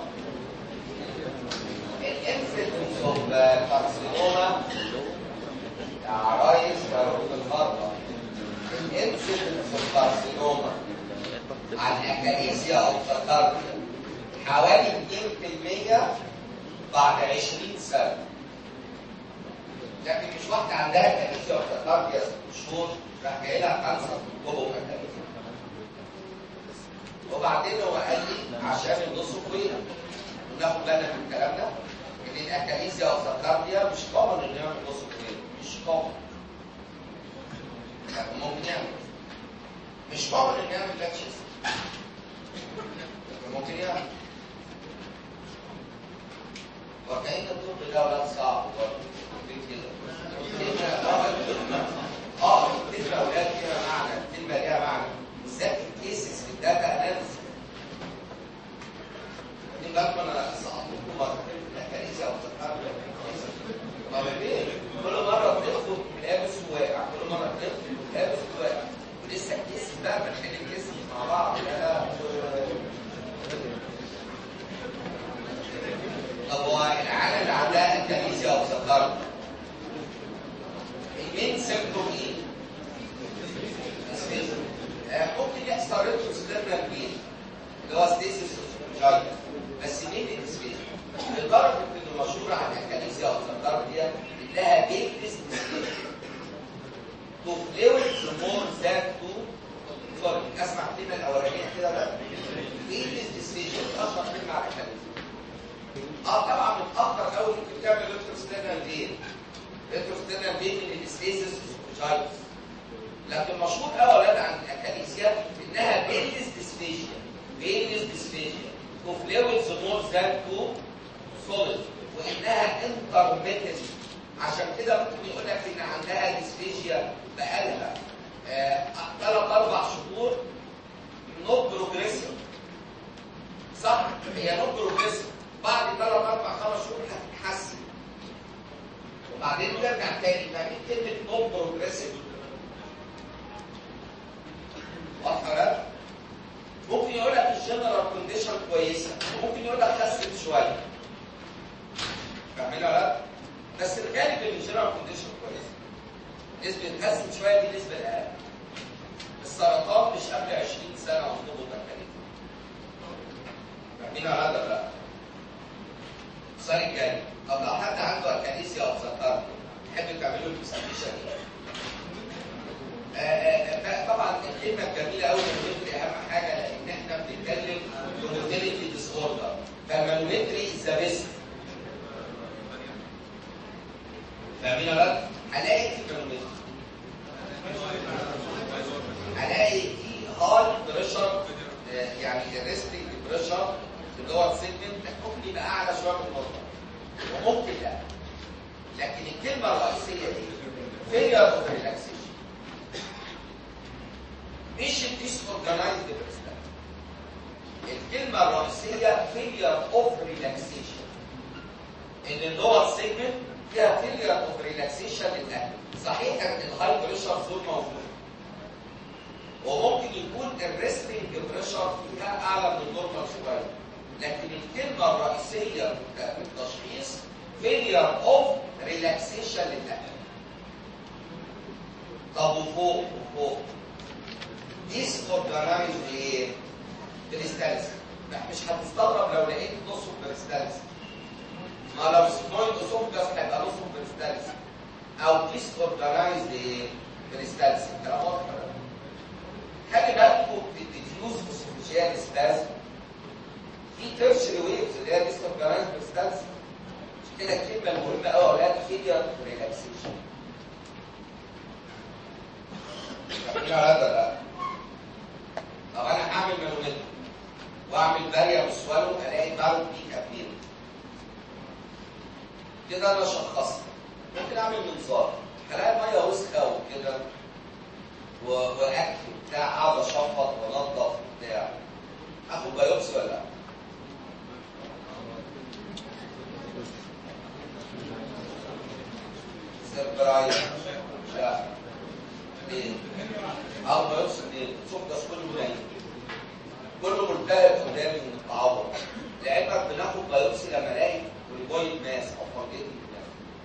الانسيدنس اوف كارسينوما يا عرايس يا رب المرضى الانسيدنس اوف كارسينوما عن اكاليسيا او تكاربيا حوالي 2% بعد 20 سنه لكن مش واحده عندها اكاليسيا او تكاربيا ست شهور راح جاي لها كانسر جوه اكاليسيا وبعدين هو قال لي عشان النص طويل وناخد بالنا من الكلام ده ان الاكاليسيا او التكاربيا مش كومن انه يعمل نص طويل مش كومن لكن ممكن يعمل مش كومن انه يعمل لاكشيس ممكن يعمل وكأن الطب ده ولاد صعب برضه في كده الكلمة- اه الكلمة اه الكلمة اولاد ليها معنى الكلمة ليها معنى بالذات الكيسز في الداتا اناليسيس دي بالكم انا سقطتكم مرة الكنيسة او التقارب ما بين كل مرة بتدخل لابس وواقع كل مرة بتدخل لابس وواقع ولسه الكيس بقى بنحل الكيس مع بعض لا طب هو العالم اللي عندها الكنيسة او التقارب المين سيمبتوم ايه؟ اسفل. آه، ممكن يحصل ريتروستيرنال بين اللي هو ستيسيس جاية بس مين الاسفل؟ لدرجة انه مشهورة عن الكنيسة او التقارب دي انها بيكتس تو فلويدز مور ذان تو سوري اسمع الكلمة الاولانية كده بقى بيكتس ديسفيجن اشهر كلمة على الكنيسة اه طبعا متاخر قوي ممكن تعمل ريتروستيرنال فين ريتروستيرنال فين من الستيسيس جايتس لكن مشهور قوي ولاد عن الاكاليسيا انها بيلز ديسفيجيا بيلز ديسفيجيا وفلويدز مور ذان تو سوليد وانها انترميتنت عشان كده ممكن يقول لك ان عندها ديسفيجيا بقالها ثلاث اربع شهور نوت بروجريسيف صح هي نوت بروجريسيف بعد ثلاث اربع خمس شهور هتتحسن وبعدين ترجع تاني فاهمين كلمه نوت بروجريسيف واضحه لا ممكن يقول لك الجنرال كونديشن كويسه وممكن يقول لك خست شويه فاهمين ولا لا بس الغالب ان الجنرال كونديشن كويسه نسبه خست شويه دي نسبه اقل السرطان مش قبل 20 سنه وخطوبه تكاليف فاهمين ولا لا لا السؤال الجاي طب لو حد عنده اكاليسيا او سرطان تحب تعملوا الانفستيجيشن ايه؟ آه، آه، آه، طبعا الكلمه الجميله قوي اللي بتفرق اهم حاجه لان احنا بنتكلم موتيليتي ديس اوردر مانومتري از ذا بيست فاهمين يا ولاد؟ هلاقي في مانومتري هلاقي في هاي بريشر يعني الريستنج بريشر اللي هو السيجمنت ممكن يبقى اعلى شويه من النقطه وممكن لا لكن الكلمه الرئيسيه دي failure اوف ريلاكسيشن مش الديس اورجنايزد الكلمه الرئيسيه failure اوف ريلاكسيشن ان اللور سيجمنت فيها failure اوف ريلاكسيشن للاهل صحيح ان الهاي بريشر زون موجود وممكن يكون الريستنج بريشر فيها اعلى من النورمال شويه لكن الكلمه الرئيسيه في التشخيص failure of relaxation للأهل طب وفوق وفوق disorganized ايه؟ بريستالس مش هتستغرب لو لقيت نص بريستالس ما لو سمويد اسوفجاس هيبقى نص بريستالس او disorganized ايه؟ بريستالس الكلام واضح ولا لا؟ خلي بالكم في الديفيوز اسوفجيال سبازم في تيرشري ويفز اللي هي disorganized بريستالس كده الكلمه المهمه قوي يا اولاد فيلير ريلاكسيشن فاهمين ولا لا؟ طب انا هعمل مانومتر واعمل باريا وسوالو الاقي بارو بيك ابير كده انا شخصت ممكن اعمل منظار هلاقي ميه وسخه وكده و- واكل وبتاع اقعد اشفط وانضف وبتاع اخد بايوبسي ولا لا؟ سيربرايز لا ليه؟ أول ما يوصل ليه؟ شوف ده كله نايم كله ملتهب قدامي ومتعور لعلمك بناخد بايوبسي لما الاقي كوليبويد ماس او فردين ماس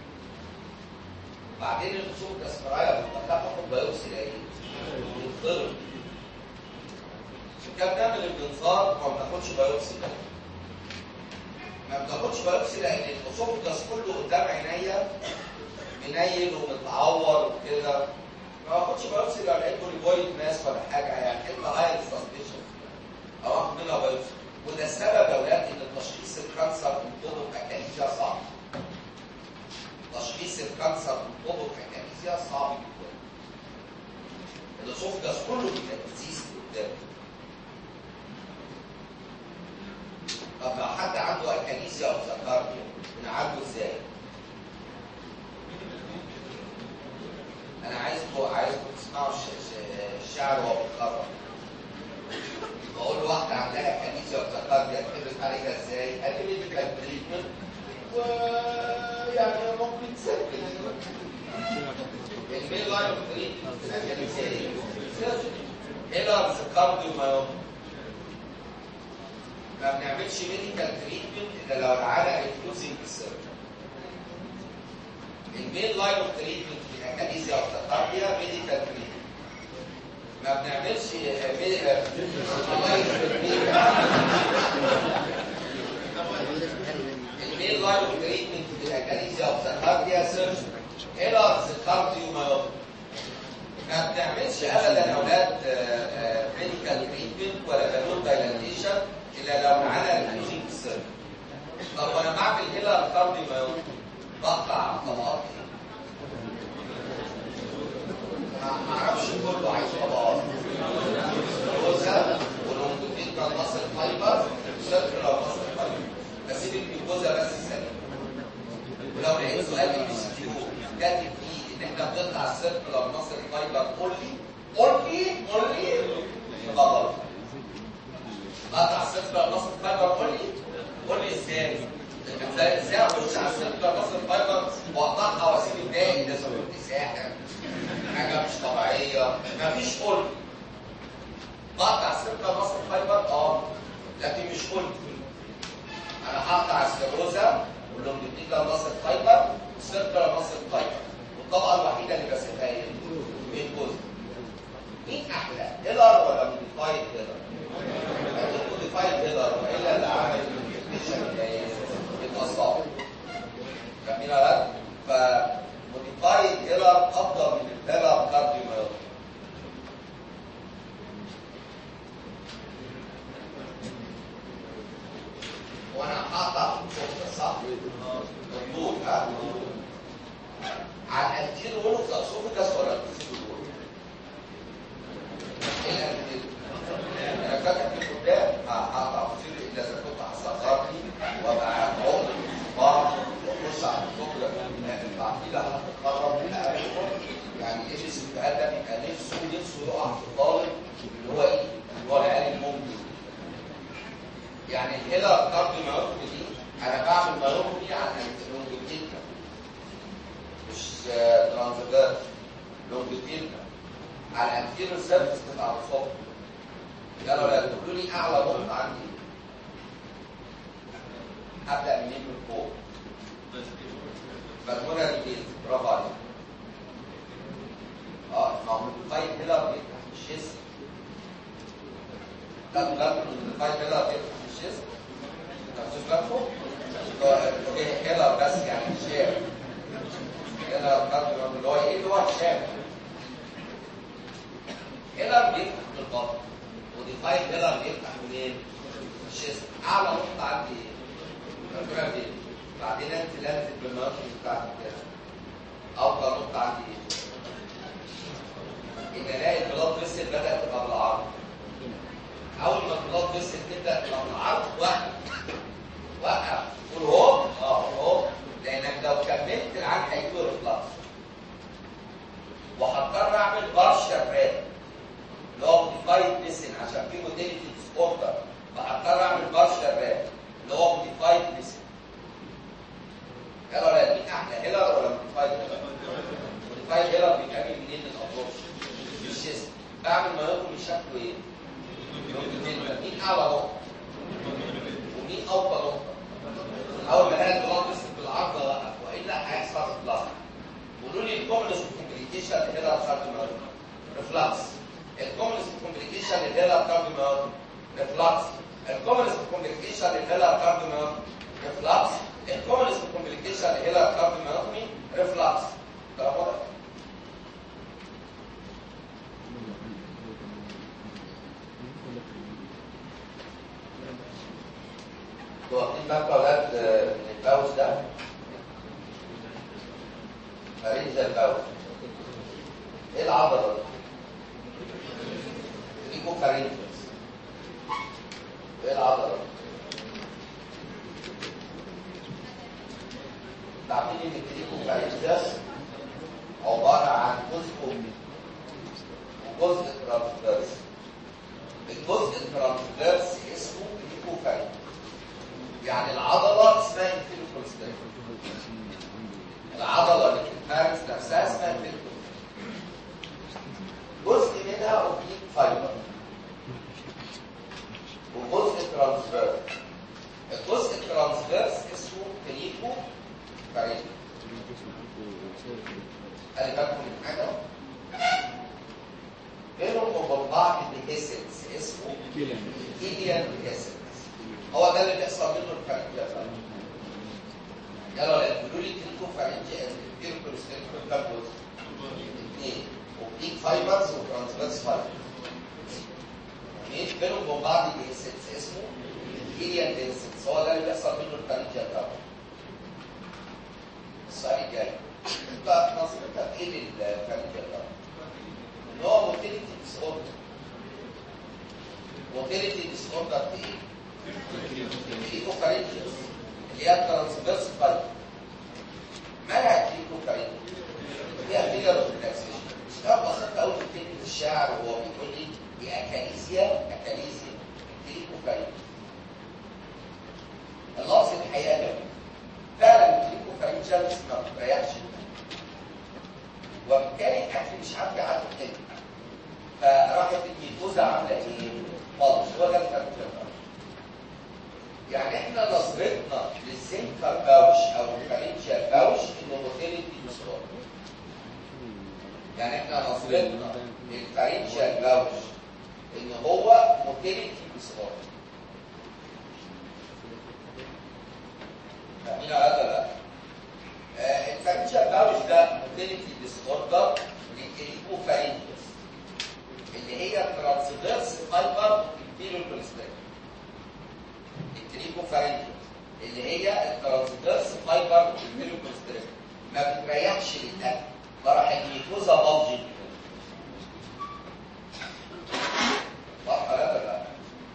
بعدين الخصوم كاسبرايا لما باخد بايوبسي الاقي يتضرب عشان كده بنعمل المنظار وما بناخدش بايوبسي ده ما بناخدش بايوبسي لان الاسوفجاس كله قدام عينيا منيل ومتعور وكده ما باخدش بايوبسي لو لقيت بوليبويد ماس ولا حاجه يعني حته هاي سسبشن او اخد منها بايوبسي وده السبب يا اولاد ان تشخيص الكانسر من طرق اكاليزيا صعب تشخيص الكانسر من طرق اكاليزيا صعب جدا الاسوفجاس كله بيبقى ديزيز قدام طب لو حد عنده اكاليزيا او زكارديا بنعالجه ازاي؟ انا عايزكم عايزكم تسمعوا الش- الش- الشعر وهو بيتخرج بقول له واحده عندها كنيسه وتقدر تدرس عليها ازاي؟ قال لي ميديكال تريتمنت ويعني ممكن تسجل المين لاين اوف تريتمنت تسجل ازاي؟ هيلرز كارديو مايوم ما بنعملش ميديكال تريتمنت الا لو العرق ريفيوزنج السيرجن المين لاين اوف تريتمنت في الاكاليزيا والتقاربيا ميديكال تريتمنت ما بنعملش ميديكال المين لاين اوف تريتمنت في الاكاليزيا والتقاربيا سيرجن هيلرز كارديو مايوم ما بنعملش ابدا يا اولاد ميديكال تريتمنت ولا بالون دايلاتيشن الا لو معانا ريفيوزنج السيرجن طب وانا بعمل هيلر كارديو مايوم بقطع طبقات ايه؟ ما ما اعرفش كله عايز طبقات جوزة والهوموتين كان مصر فايبر وسيركلر مصر فايبر بسيب الجوزة بس السليم ولو لقيت سؤال ام سي كيو كاتب فيه ان احنا بنقطع السيركلر مصر فايبر اونلي اونلي اونلي يبقى غلط اقطع السيركلر مصر فايبر اونلي قولي ازاي ازاي ازاي اخش على السيركلر مصر فايبر واقطعها واسيب الباقي ده صورتي ساحر حاجه مش طبيعيه مفيش قلب بقطع السيركلر مصر فايبر اه لكن مش قلب انا هقطع السيروزا واللونجيتيكال مصر فايبر والسيركلر مصر فايبر والطبقه الوحيده اللي بسيبها هي مين جزء مين احلى هيلر ولا موديفايد هيلر؟ موديفايد هيلر والا اللي عمل الموديفيكيشن يبقى صعب فاهمين ولا لا؟ فموديفايد هيلر افضل من الهيلر كارديو مايوبي وانا هقطع فاتح في قدام هقطع فصيل الا اذا كنت هتصغرني وابقى قاعد عمر بعض واخش على الدكتور التعقيده هتتقرب من اقل يعني ايه الاستفهام ده بيبقى نفسه نفسه يقع في الطالب اللي هو ايه؟ اللي هو العيال الممكن يعني الهيلا كارديو مايوبي دي انا بعمل مايوبي عن اللونجيتيدا مش ترانزفيرس لونجيتيدا على الانتيريور سيرفيس بتاع الصوت يلا ولا تقولوا لي اعلى نقطه عندي هبدا منين من فوق مجموعه دي برافو عليك اه المعمول الفايت هيلا بيفتح في الجسم لا بجد الفايت هيلا بيفتح في الجسم مكتوب لكم هيلا بس يعني الشام هيلا بجد اللي هو ايه اللي هو الشام هيلا بيفتح من البطن ودي فايت هيلا بيفتح منين؟ من الجسم اعلى نقطه عندي ايه؟ مجموعه دي بعدين انت لازم بالمناطق بتاعتك كده افضل نقطه عندي ايه؟ ان الاقي البلاد فيسل بدات تبقى بالعرض اول ما البلاد فيسل تبدا تبقى بالعرض وقف وقف قول هوب اه قول هوب لانك لو كملت العرض هيجيله ريفلكس وهضطر اعمل بارشال راب اللي هو موديفايد ليسن عشان في موديلتي ديس اوردر فهضطر اعمل بارشال راب اللي هو موديفايد ليسن يلا ولا مين احلى هيلر ولا موديفايد هيلر؟ موديفايد هيلر بيتعمل منين الابروش؟ الجسم بعمل ما يكون شكله ايه؟ لونجيتيدنال مين اعلى نقطه؟ ومين اوطى نقطه؟ اول ما الاقي البلاط بس بالعرض اوقف والا هيحصل ريفلاكس قولوا لي الكومنس كومبليكيشن اللي هي الكارديو ريفلاكس الكومنس كومبليكيشن اللي هي الكارديو ريفلاكس الكومنس كومبليكيشن اللي هي الكارديو ريفلاكس الكومنس كومبليكيشن اللي هي الكارديو ريفلاكس ده واضح انتوا واخدين بالكم يا اولاد من الباوس ده؟ فرنج الباوس ايه العضله دي؟ ايكو فرنجس ايه العضله دي؟ تعرفين ان الايكو فرنجس عباره عن جزء وجزء ترانسفيرس الجزء الترانسفيرس اسمه ايكو فرنجس يعني العضلة اسمها انفيلوكولستيك العضلة اللي بتتمارس نفسها اسمها انفيلوكولستيك جزء منها اوبليك فايبر وجزء ترانسفيرس الجزء الترانسفيرس اسمه كليكو فريق خلي بالكم من حاجة بينهم وبين بعض الهيسنس اسمه كيليان هيسنس هو ده اللي بيحصل منه الفرنجيا يلا قولوا لي تلكو فرنجيا تلكو ستيلكو كام جزء؟ اثنين وبليك فايبرز وترانسفيرس فايبرز اثنين بينهم وبين بعض الهيسنس اسمه كيليان هيسنس هو ده اللي بيحصل منه الفرنجيا بتاعه السؤال الجاي انت نظرتك ايه للفرنجيا بتاعه؟ ان هو موتيليتي ديس اوردر موتيليتي ديس اوردر ايه؟ الكليكوفارينجيوس اللي هي الترانسفيرس فايبر مالها الكليكوفارينجيوس؟ فيها فيجر اوف ريلاكسيشن اشتغل بسيط قوي في كلمه الشعر وهو بيقول لي دي اكاليزيا اكاليزيا الكليكوفارينجيوس اللفظ الحقيقه ده فعلا الكليكوفارينجيوس ما بتريحش وبالتالي الاكل مش عارف يعدي الكلمه فراحت الميكوزا عامله ايه؟ خالص هو ده الفارنجيوس يعني احنا نظرتنا للسنتر باوش او الفارنجيال باوش انه موتيليتي ديسوردر يعني احنا نظرتنا للفارنجيال باوش ان هو موتيليتي ديسوردر فاهمين هذا لا آه الفارنجيال باوش ده موتيليتي ديسوردر للكليكوفارنجيوس اللي هي ترانسفيرس فايبر انفيريور التريكوفارينجيوس اللي هي الترانسفيرس فايبر الميلوكوستريك ما بتريحش للاكل فراح الميكوزا بالجي صح ولا لا؟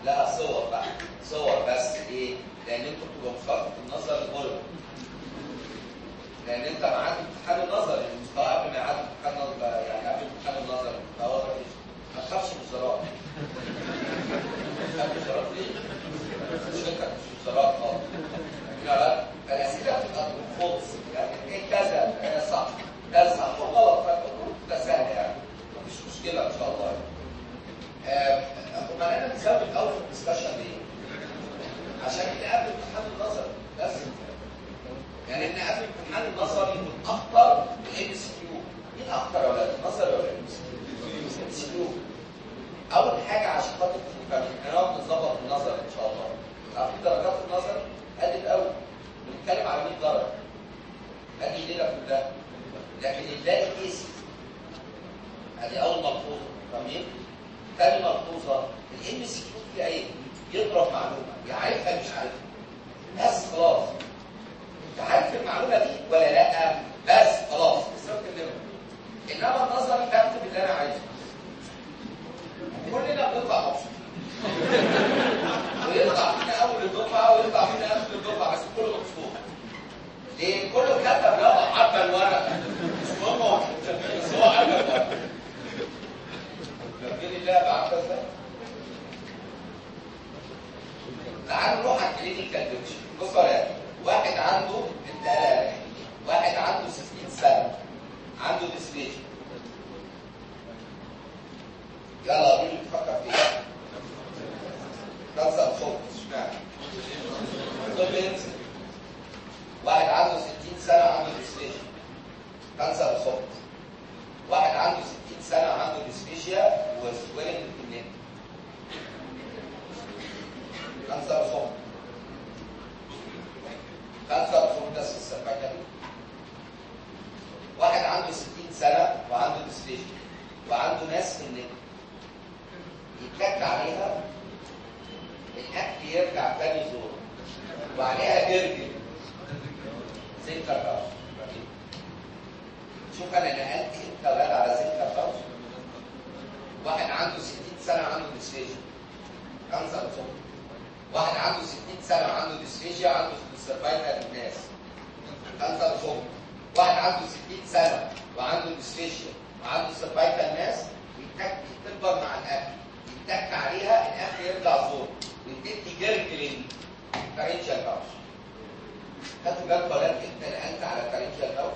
كلها صور بقى صور بس ايه لان انتوا بتبقوا مشاركه النظر الغلط لان انت معاك امتحان النظر المستوى قبل ما يعدي امتحان النظر يعني قبل امتحان النظر فهو ما تخافش من الزراعه تخاف من الزراعه ليه؟ مش انت مش الزراعه خالص لا لا الاسئله بتبقى بالفوز يعني ايه كذا ايه صح ده صح وغلط فالامور ده سهل يعني مفيش مشكله ان شاء الله يعني. آه، امال انا بسبب الاول في الدسكشن ليه؟ عشان كده قبل امتحان النظر بس يعني ان قبل امتحان النظري من اخطر الام اس كيو مين اخطر يا ولاد النظري ولا الام اس كيو اول حاجه عشان خاطر تبقوا فاهمين احنا نقعد نظبط النظر ان شاء الله عارفين درجات النظر قلت قوي بنتكلم على 100 درجه ادي الليله كلها لكن الباقي كيسي ادي اول ملحوظه فاهمين ثاني ملحوظه الام اس كيو فيه ايه يضرب معلومه يعرفها مش عارفها بس خلاص انت عارف المعلومه دي ولا لا بس خلاص بس بكلمك انما النظري بكتب اللي انا عايزه كلنا بنطلع مبسوط ويطلع فينا اول الدفعه ويطلع فينا اخر الدفعه بس كله مبسوط ليه كله كتب يلا عبى الورق مش مهم هو كتب إيه، بس هو عبى الورق فاكرين اللعبه عارفه ازاي؟ تعالوا نروح على الكلينيكال بيكشر بص يا ولاد واحد عنده انت واحد عنده 60 سنه عنده ديسبيشن يلا مين اللي بتفكر فيها؟ كانسر صوت اشمعنى؟ دول بينزل واحد عنده 60 سنه عنده ديسبيشن كانسر صوت واحد عنده 60 سنه عنده ديسبيشيا وسويلنج في النت كانسر صوت كانسر صوت ده السرفكه دي واحد عنده 60 سنه وعنده ديسبيشيا وعنده ناس في النت يتك عليها الاكل يرجع تاني زور وعليها جرجل زنكر باوش شوف انا نقلت انت ولاد على زنكر باوش واحد عنده 60 سنه عنده ديسفيجيا كانسر صوت واحد عنده 60 سنه عنده ديسفيجيا عنده سيرفايكال الناس كانسر صوت واحد عنده 60 سنه وعنده ديسفيجيا وعنده سيرفايكال ناس يتك تكبر مع الاكل يتك عليها الاكل يرجع زور وتدي جرجلين فارنجال باوش خدتوا بالكم ولا انت نقلت على فارنجال باوش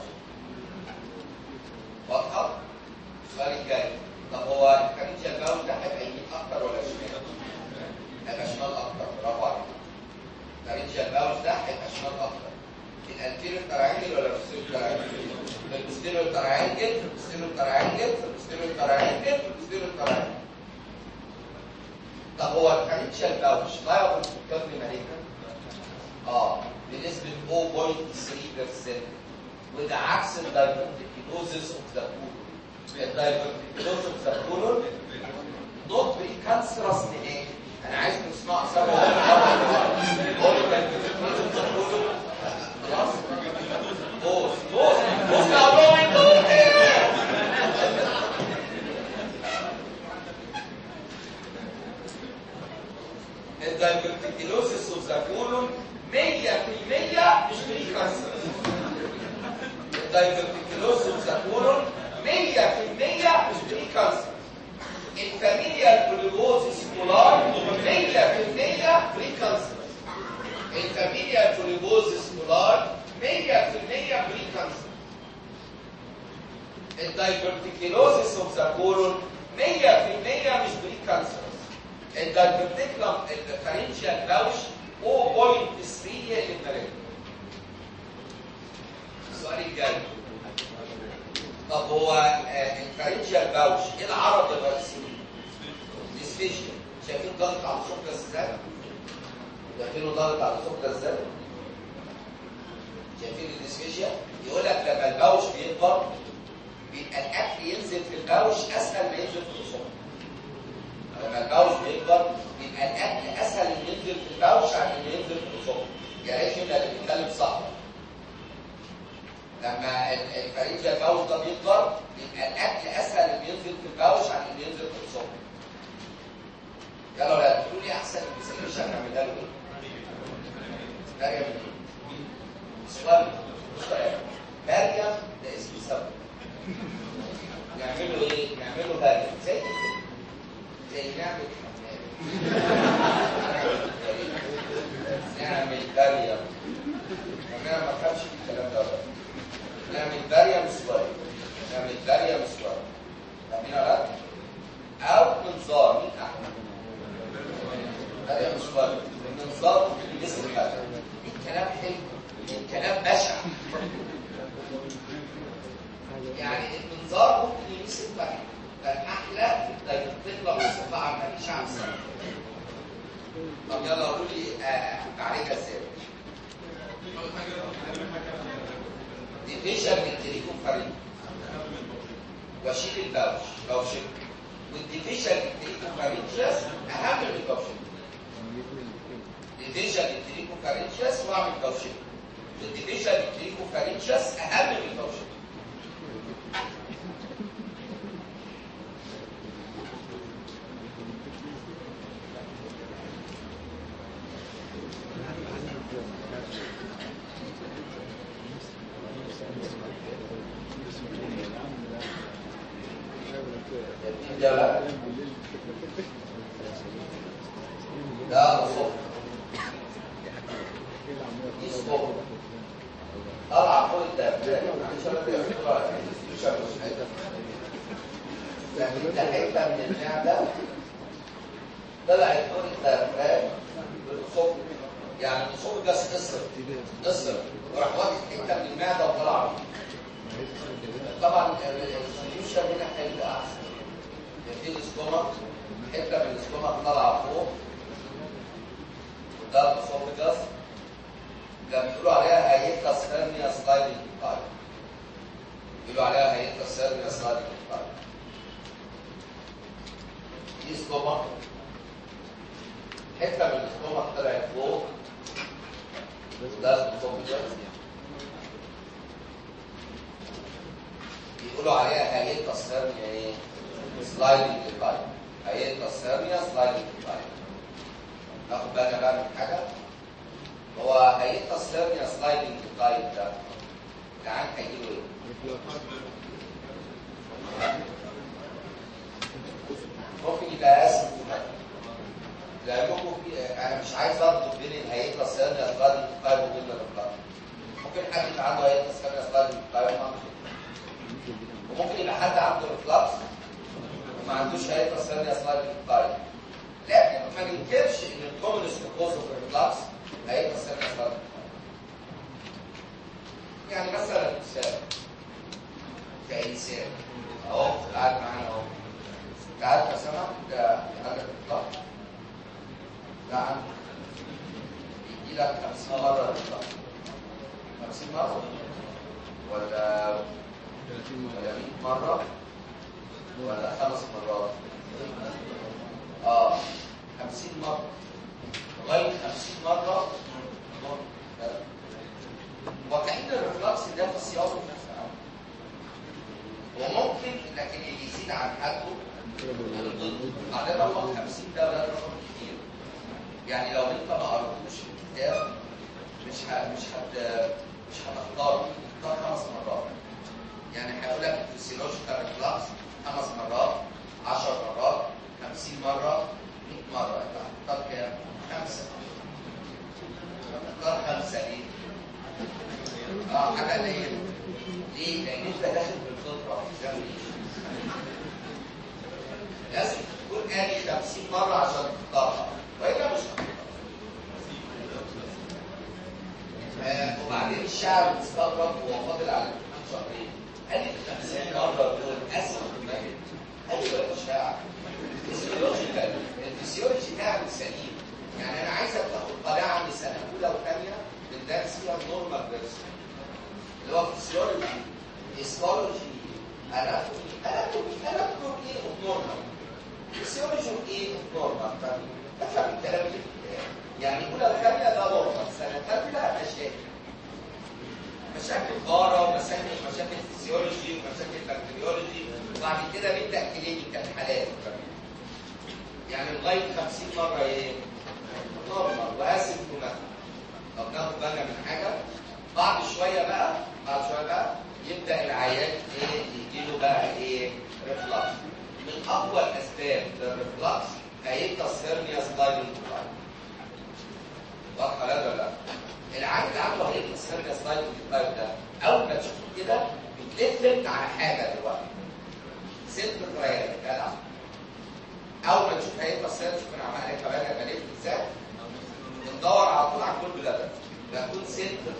واضحه السؤال الجاي طب هو الفارنجال باوش ده هيبقى يمين اكتر ولا شمال هيبقى شمال اكتر برافو عليك فارنجال باوش ده هيبقى شمال اكتر الانتيريور تراينجل ولا البوستيريور تراينجل البوستيريور تراينجل البوستيريور تراينجل البوستيريور تراينجل البوستيريور تراينجل طب هو الفارنجال باوش لايبل تو كيرلي مالجنت اه بنسبة 0.3% وده عكس الدايفرتيكيلوزيس اوف ذا كولون الدايفرتيكيلوزيس اوف ذا كولون نوت بري كانسرس نهائي انا عايزكم تسمعوا سوا هو الدايفرتيكيلوزيس اوف ذا كولون خلاص بص بص بص يا ابراهيم الدايفرتيكيلوزيس اوف ذا كولون 100% مش بري كانسر الدايفرتيكيلوزيس اوف ذا كولون 100% مش بري كانسر الفاميليا بوليبوزيس مولار 100% بري كانسر الفاميليا بوليبوزيس مولار 100% بري كانسر الدايفرتيكيلوزيس اوف ذا كولون 100% مش بري كانسر الدايفرتيكلم الفارنجيال باوش 0.3 هي اللي بتلاقيها السؤال الجاي طب هو آه، الفارنجيال باوش ايه العرض الرئيسي ديسفيشيا شايفين ضغط على السكر ازاي شايفينه ضغط على السكر ازاي شايفين الديسفيشيا يقول لك لما الباوش بيكبر بيبقى الاكل ينزل في الباوش اسهل ما ينزل في السكر لما الباوش بيكبر يبقى الاكل اسهل انه ينزل في الباوش عن انه ينزل في السكر يا ريت يبقى اللي بيتكلم صح لما ال- الفريق الباوش ده بيكبر يبقى الاكل اسهل انه ينزل في الباوش عن انه ينزل في السكر يلا يا ولاد تقولوا لي احسن هذا مش فرق النظام لسه حاجه الكلام حلو الكلام بشع يعني المنظار ممكن يميز الفرق فالاحلى انك تطلع بصفه عامه مش عن سنة. طب يلا قولوا لي آه، تعالجها ازاي ديفيجن من التليفون فريق واشيل الباوش باوشين والديفيجن من التليفون فرينجياس اهم من الباوشين ديفيجن من التليفون فرينجياس واعمل باوشين والديفيجن من التليفون فرينجياس اهم من الباوشين الاتنين ده لا ده صفر دي صفر طلع فوق الدبابة لكن ده حته من المعده طلعت فوق الدبابة بالصفر يعني الصفر بس قصر قصر وراح واخد حته من المعده وطلع طبعا السوليوشن هنا هيبقى احسن في الاستومك حته من الاستومك طالعه فوق وده الاسوفجاس كان بيقولوا عليها هيئه سيرنيا سلايدنج تايب بيقولوا عليها هيئه سيرنيا سلايدنج تايب دي استومك حته من الاستومك طلعت فوق وده الاسوفجاس بيقولوا عليها هيئه السيرنيا ايه سلايدنج تايب هيئه السيرنيا سلايدنج تايب ناخد بالنا بقى من حاجه هو هيئه السيرنيا سلايدنج تايب ده العيان هيجيله ايه؟ ممكن يبقى اسم لانكم في انا مش عايز اربط بين الهيئه السيرنيا سلايدنج تايب وبين الرفلاكس ممكن حد يبقى عنده هيئه السيرنيا سلايدنج تايب وما عندوش وممكن يبقى حد عنده ريفلاكس وما عندوش هيئه ثانيه سلايد تايب لكن ما ننكرش ان الكومنست كوز اوف ريفلاكس هيئه ثانيه سلايد يعني مثلا مثال كانسان اهو قاعد معانا اهو انت عارف يا سما ده عندك ريفلاكس ده عندك يجي لك 50 مره ريفلاكس 50 مره ولا ولا 100 مرة ولا خمس مرات اه 50 مرة لغاية 50 مرة وكأن الرفلاكس ده في السياق نفسه وممكن لكن اللي يزيد عن حده ضد بعدين رقم 50 ده ده رقم كتير يعني لو انت ما قرأتوش الكتاب مش ه... مش هت مش هتختاره تختار خمس مرات يعني هيقول لك الفسيولوجيكال ريفلاكس خمس مرات 10 مرات 50 مره 100 مره انت هتختار كام؟ خمسه هتختار خمسه ليه؟ اه حاجه قليله ليه؟ لان انت داخل بالفطره مش بتعمل لازم تكون قاري 50 مره عشان تختارها والا مش هتختار آه وبعدين الشعب مستغرب وهو فاضل على الامتحان شهرين قال لي 50 مره دول اسف المجد قال لي ولا شاعر فيسيولوجيكال الفسيولوجي بتاعك سليم يعني انا عايزك تاخد طالعه من سنه اولى وثانيه بندرس فيها النورمال بيرسون اللي هو فسيولوجي هيستولوجي اناتومي اناتومي اناتومي ايه نورمال فسيولوجي ايه نورمال افهم الكلام اللي في الكتاب يعني اولى وثانيه ده نورمال سنه ثالثه مشاكل مشاكل غاره ومشاكل مشاكل فيزيولوجي ومشاكل بكتيريولوجي وبعد كده نبدا كلينيكال حالات يعني لغايه 50 مره ايه؟ نورمال واسيمتوماتيك طب ناخد بالنا من حاجه بعد شويه بقى بعد شويه بقى يبدا العيان ايه يجي له بقى ايه؟ ريفلاكس من اقوى الاسباب للريفلاكس هيبقى السيرنيا سلايدنج واضحه لا ولا لا؟ العيان اللي عنده هيئه السيرنيا سلايدنج تايب ده اول ما تشوفه كده بتلفت على حاجه دلوقتي ست ترايات جدع اول ما تشوف هيئه السيرنيا شوف انا عمال كمان بلف ازاي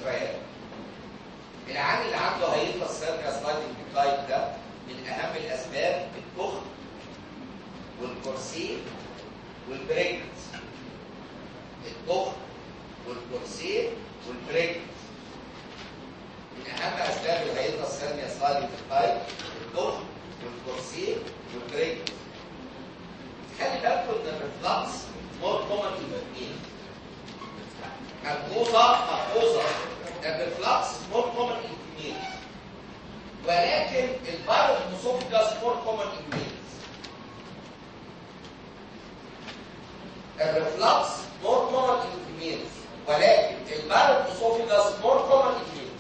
ذكريات العيان اللي عنده هيفا سيركا سلايدنج تايب ده من اهم الاسباب التخن والكورسيه والبريجنس التخن والكورسيه والبريجنس من اهم اسباب الهيفا سيركا سلايدنج تايب التخن والكورسيه والبريجنس خلي بالكم ان الريفلكس مور كومن في الاثنين ملحوظه ملحوظه الريفلكس مور كومن ان فيميلز ولكن البايروسوفجاس مور كومن ان ميلز الريفلكس مور كومن ان فيميلز ولكن البايروسوفجاس مور كومن ان ميلز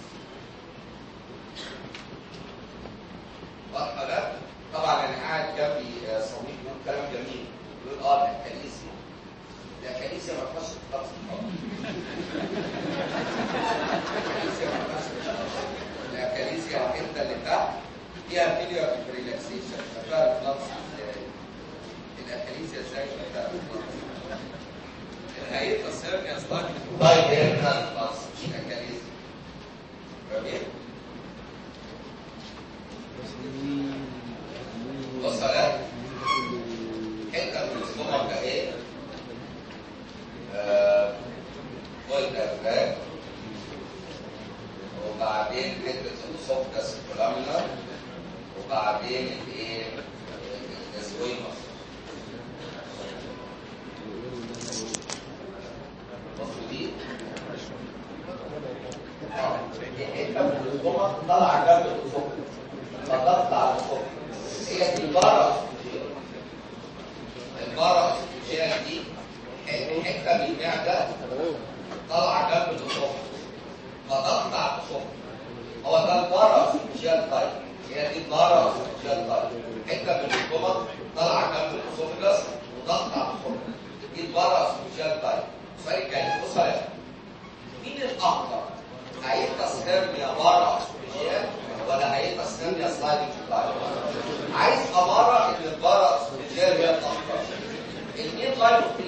واضحه ده طبعا انا قاعد جنبي آه، صديق بيقول كلام جميل بيقول اه ده كاليسيا ده كاليسيا ما تخش خالص كاليسيا ما تخش لا كاليسيا الحته اللي تحت فيها فيديو ريلاكسيشن شغال فلانس ازاي الكاليسيا ازاي شغال الهيئه السيرنيا ستاك طيب هي فلانس الكاليسيا جميل بص على حته من الصور ده ايه؟ آه، قلت الفراغ وبعدين حته السوفكس كولامينر وبعدين الايه؟ الاسويمس بصوا دي اه دي حته من الصور طالعه جنب السوفكس فضغط على السوفكس هي دي البارا البارا دي حته من المعده طالعه جنب الاسوفكس فضغط على الاسوفكس هو ده البارا سوفيشال تايب هي دي البارا سوفيشال تايب حته من الجمل طالعه جنب الاسوفكس وضغط على الاسوفكس دي البارا سوفيشال تايب السؤال الجاي بص على مين الاخطر هيبقى سيرميا بارا سوفيشال ولا هيبقى سيرميا سلايدنج تايب عايز اماره ان البارا سوفيشال هي الاخطر الاثنين لاين اوف